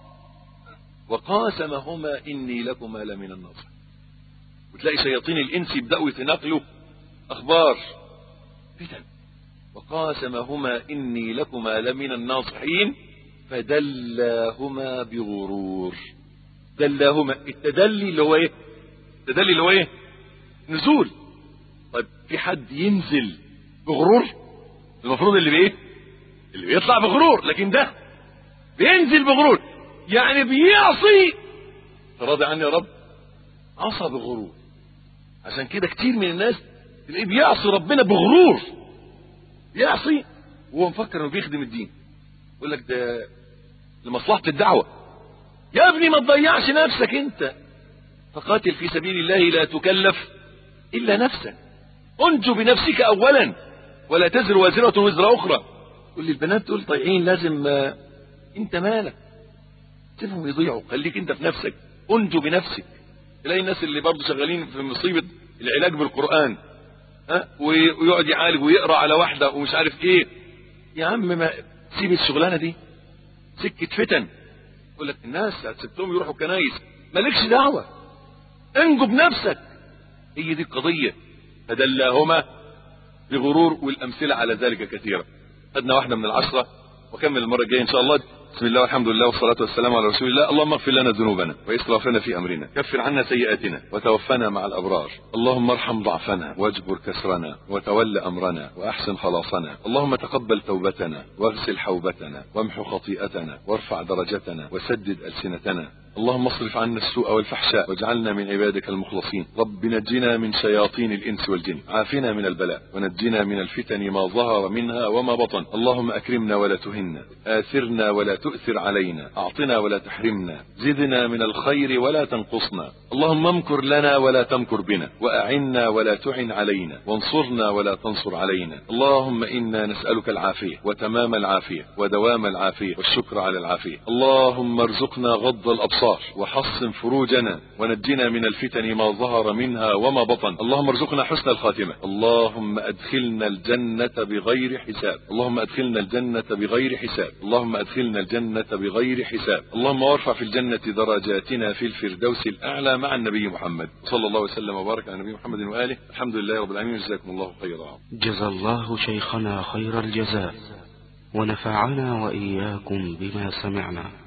وقاسمهما اني لكما لمن الناصحين وتلاقي شياطين الانس يبداوا يتناقلوا اخبار فتن وقاسمهما اني لكما لمن الناصحين فدلاهما بغرور دلاهما التدلي اللي هو ايه التدلي اللي هو ايه نزول طيب في حد ينزل بغرور المفروض اللي بايه اللي بيطلع بغرور لكن ده بينزل بغرور يعني بيعصي راضي عني يا رب عصى بغرور عشان كده كتير من الناس تلاقيه بيعصي ربنا بغرور يعصي وهو مفكر انه بيخدم الدين يقول لك ده لمصلحة الدعوة يا ابني ما تضيعش نفسك انت فقاتل في سبيل الله لا تكلف إلا نفسك انجو بنفسك أولا ولا تزر وازرة وزر أخرى كل البنات دول طيعين لازم آه، انت مالك سيبهم يضيعوا خليك انت في نفسك انجو بنفسك تلاقي الناس اللي برضه شغالين في مصيبة العلاج بالقرآن ها ويقعد يعالج ويقرا على واحدة ومش عارف ايه يا عم ما سيب الشغلانة دي سكة فتن يقول لك الناس سبتهم يروحوا كنايس مالكش دعوة انجو بنفسك هي دي القضية فدلاهما بغرور والأمثلة على ذلك كثيرة خدنا واحدة من العشرة وكمل المرة الجاية إن شاء الله بسم الله والحمد لله والصلاة والسلام على رسول الله اللهم اغفر لنا ذنوبنا وإسرافنا في أمرنا كفر عنا سيئاتنا وتوفنا مع الأبرار اللهم ارحم ضعفنا واجبر كسرنا وتول أمرنا وأحسن خلاصنا اللهم تقبل توبتنا واغسل حوبتنا وامحو خطيئتنا وارفع درجتنا وسدد ألسنتنا اللهم اصرف عنا السوء والفحشاء واجعلنا من عبادك المخلصين رب نجنا من شياطين الإنس والجن عافنا من البلاء ونجنا من الفتن ما ظهر منها وما بطن اللهم أكرمنا ولا تهنا آثرنا ولا تؤثر علينا أعطنا ولا تحرمنا زدنا من الخير ولا تنقصنا اللهم امكر لنا ولا تمكر بنا وأعنا ولا تعن علينا وانصرنا ولا تنصر علينا اللهم إنا نسألك العافية وتمام العافية ودوام العافية والشكر على العافية اللهم ارزقنا غض الأبصار وحصن فروجنا ونجنا من الفتن ما ظهر منها وما بطن اللهم ارزقنا حسن الخاتمة اللهم أدخلنا الجنة بغير حساب اللهم أدخلنا الجنة بغير حساب اللهم أدخلنا الجنة بغير حساب اللهم وارفع في الجنة درجاتنا في الفردوس الأعلى مع النبي محمد صلى الله وسلم وبارك على النبي محمد وآله الحمد لله رب العالمين جزاكم الله خيرا جزى الله شيخنا خير الجزاء ونفعنا وإياكم بما سمعنا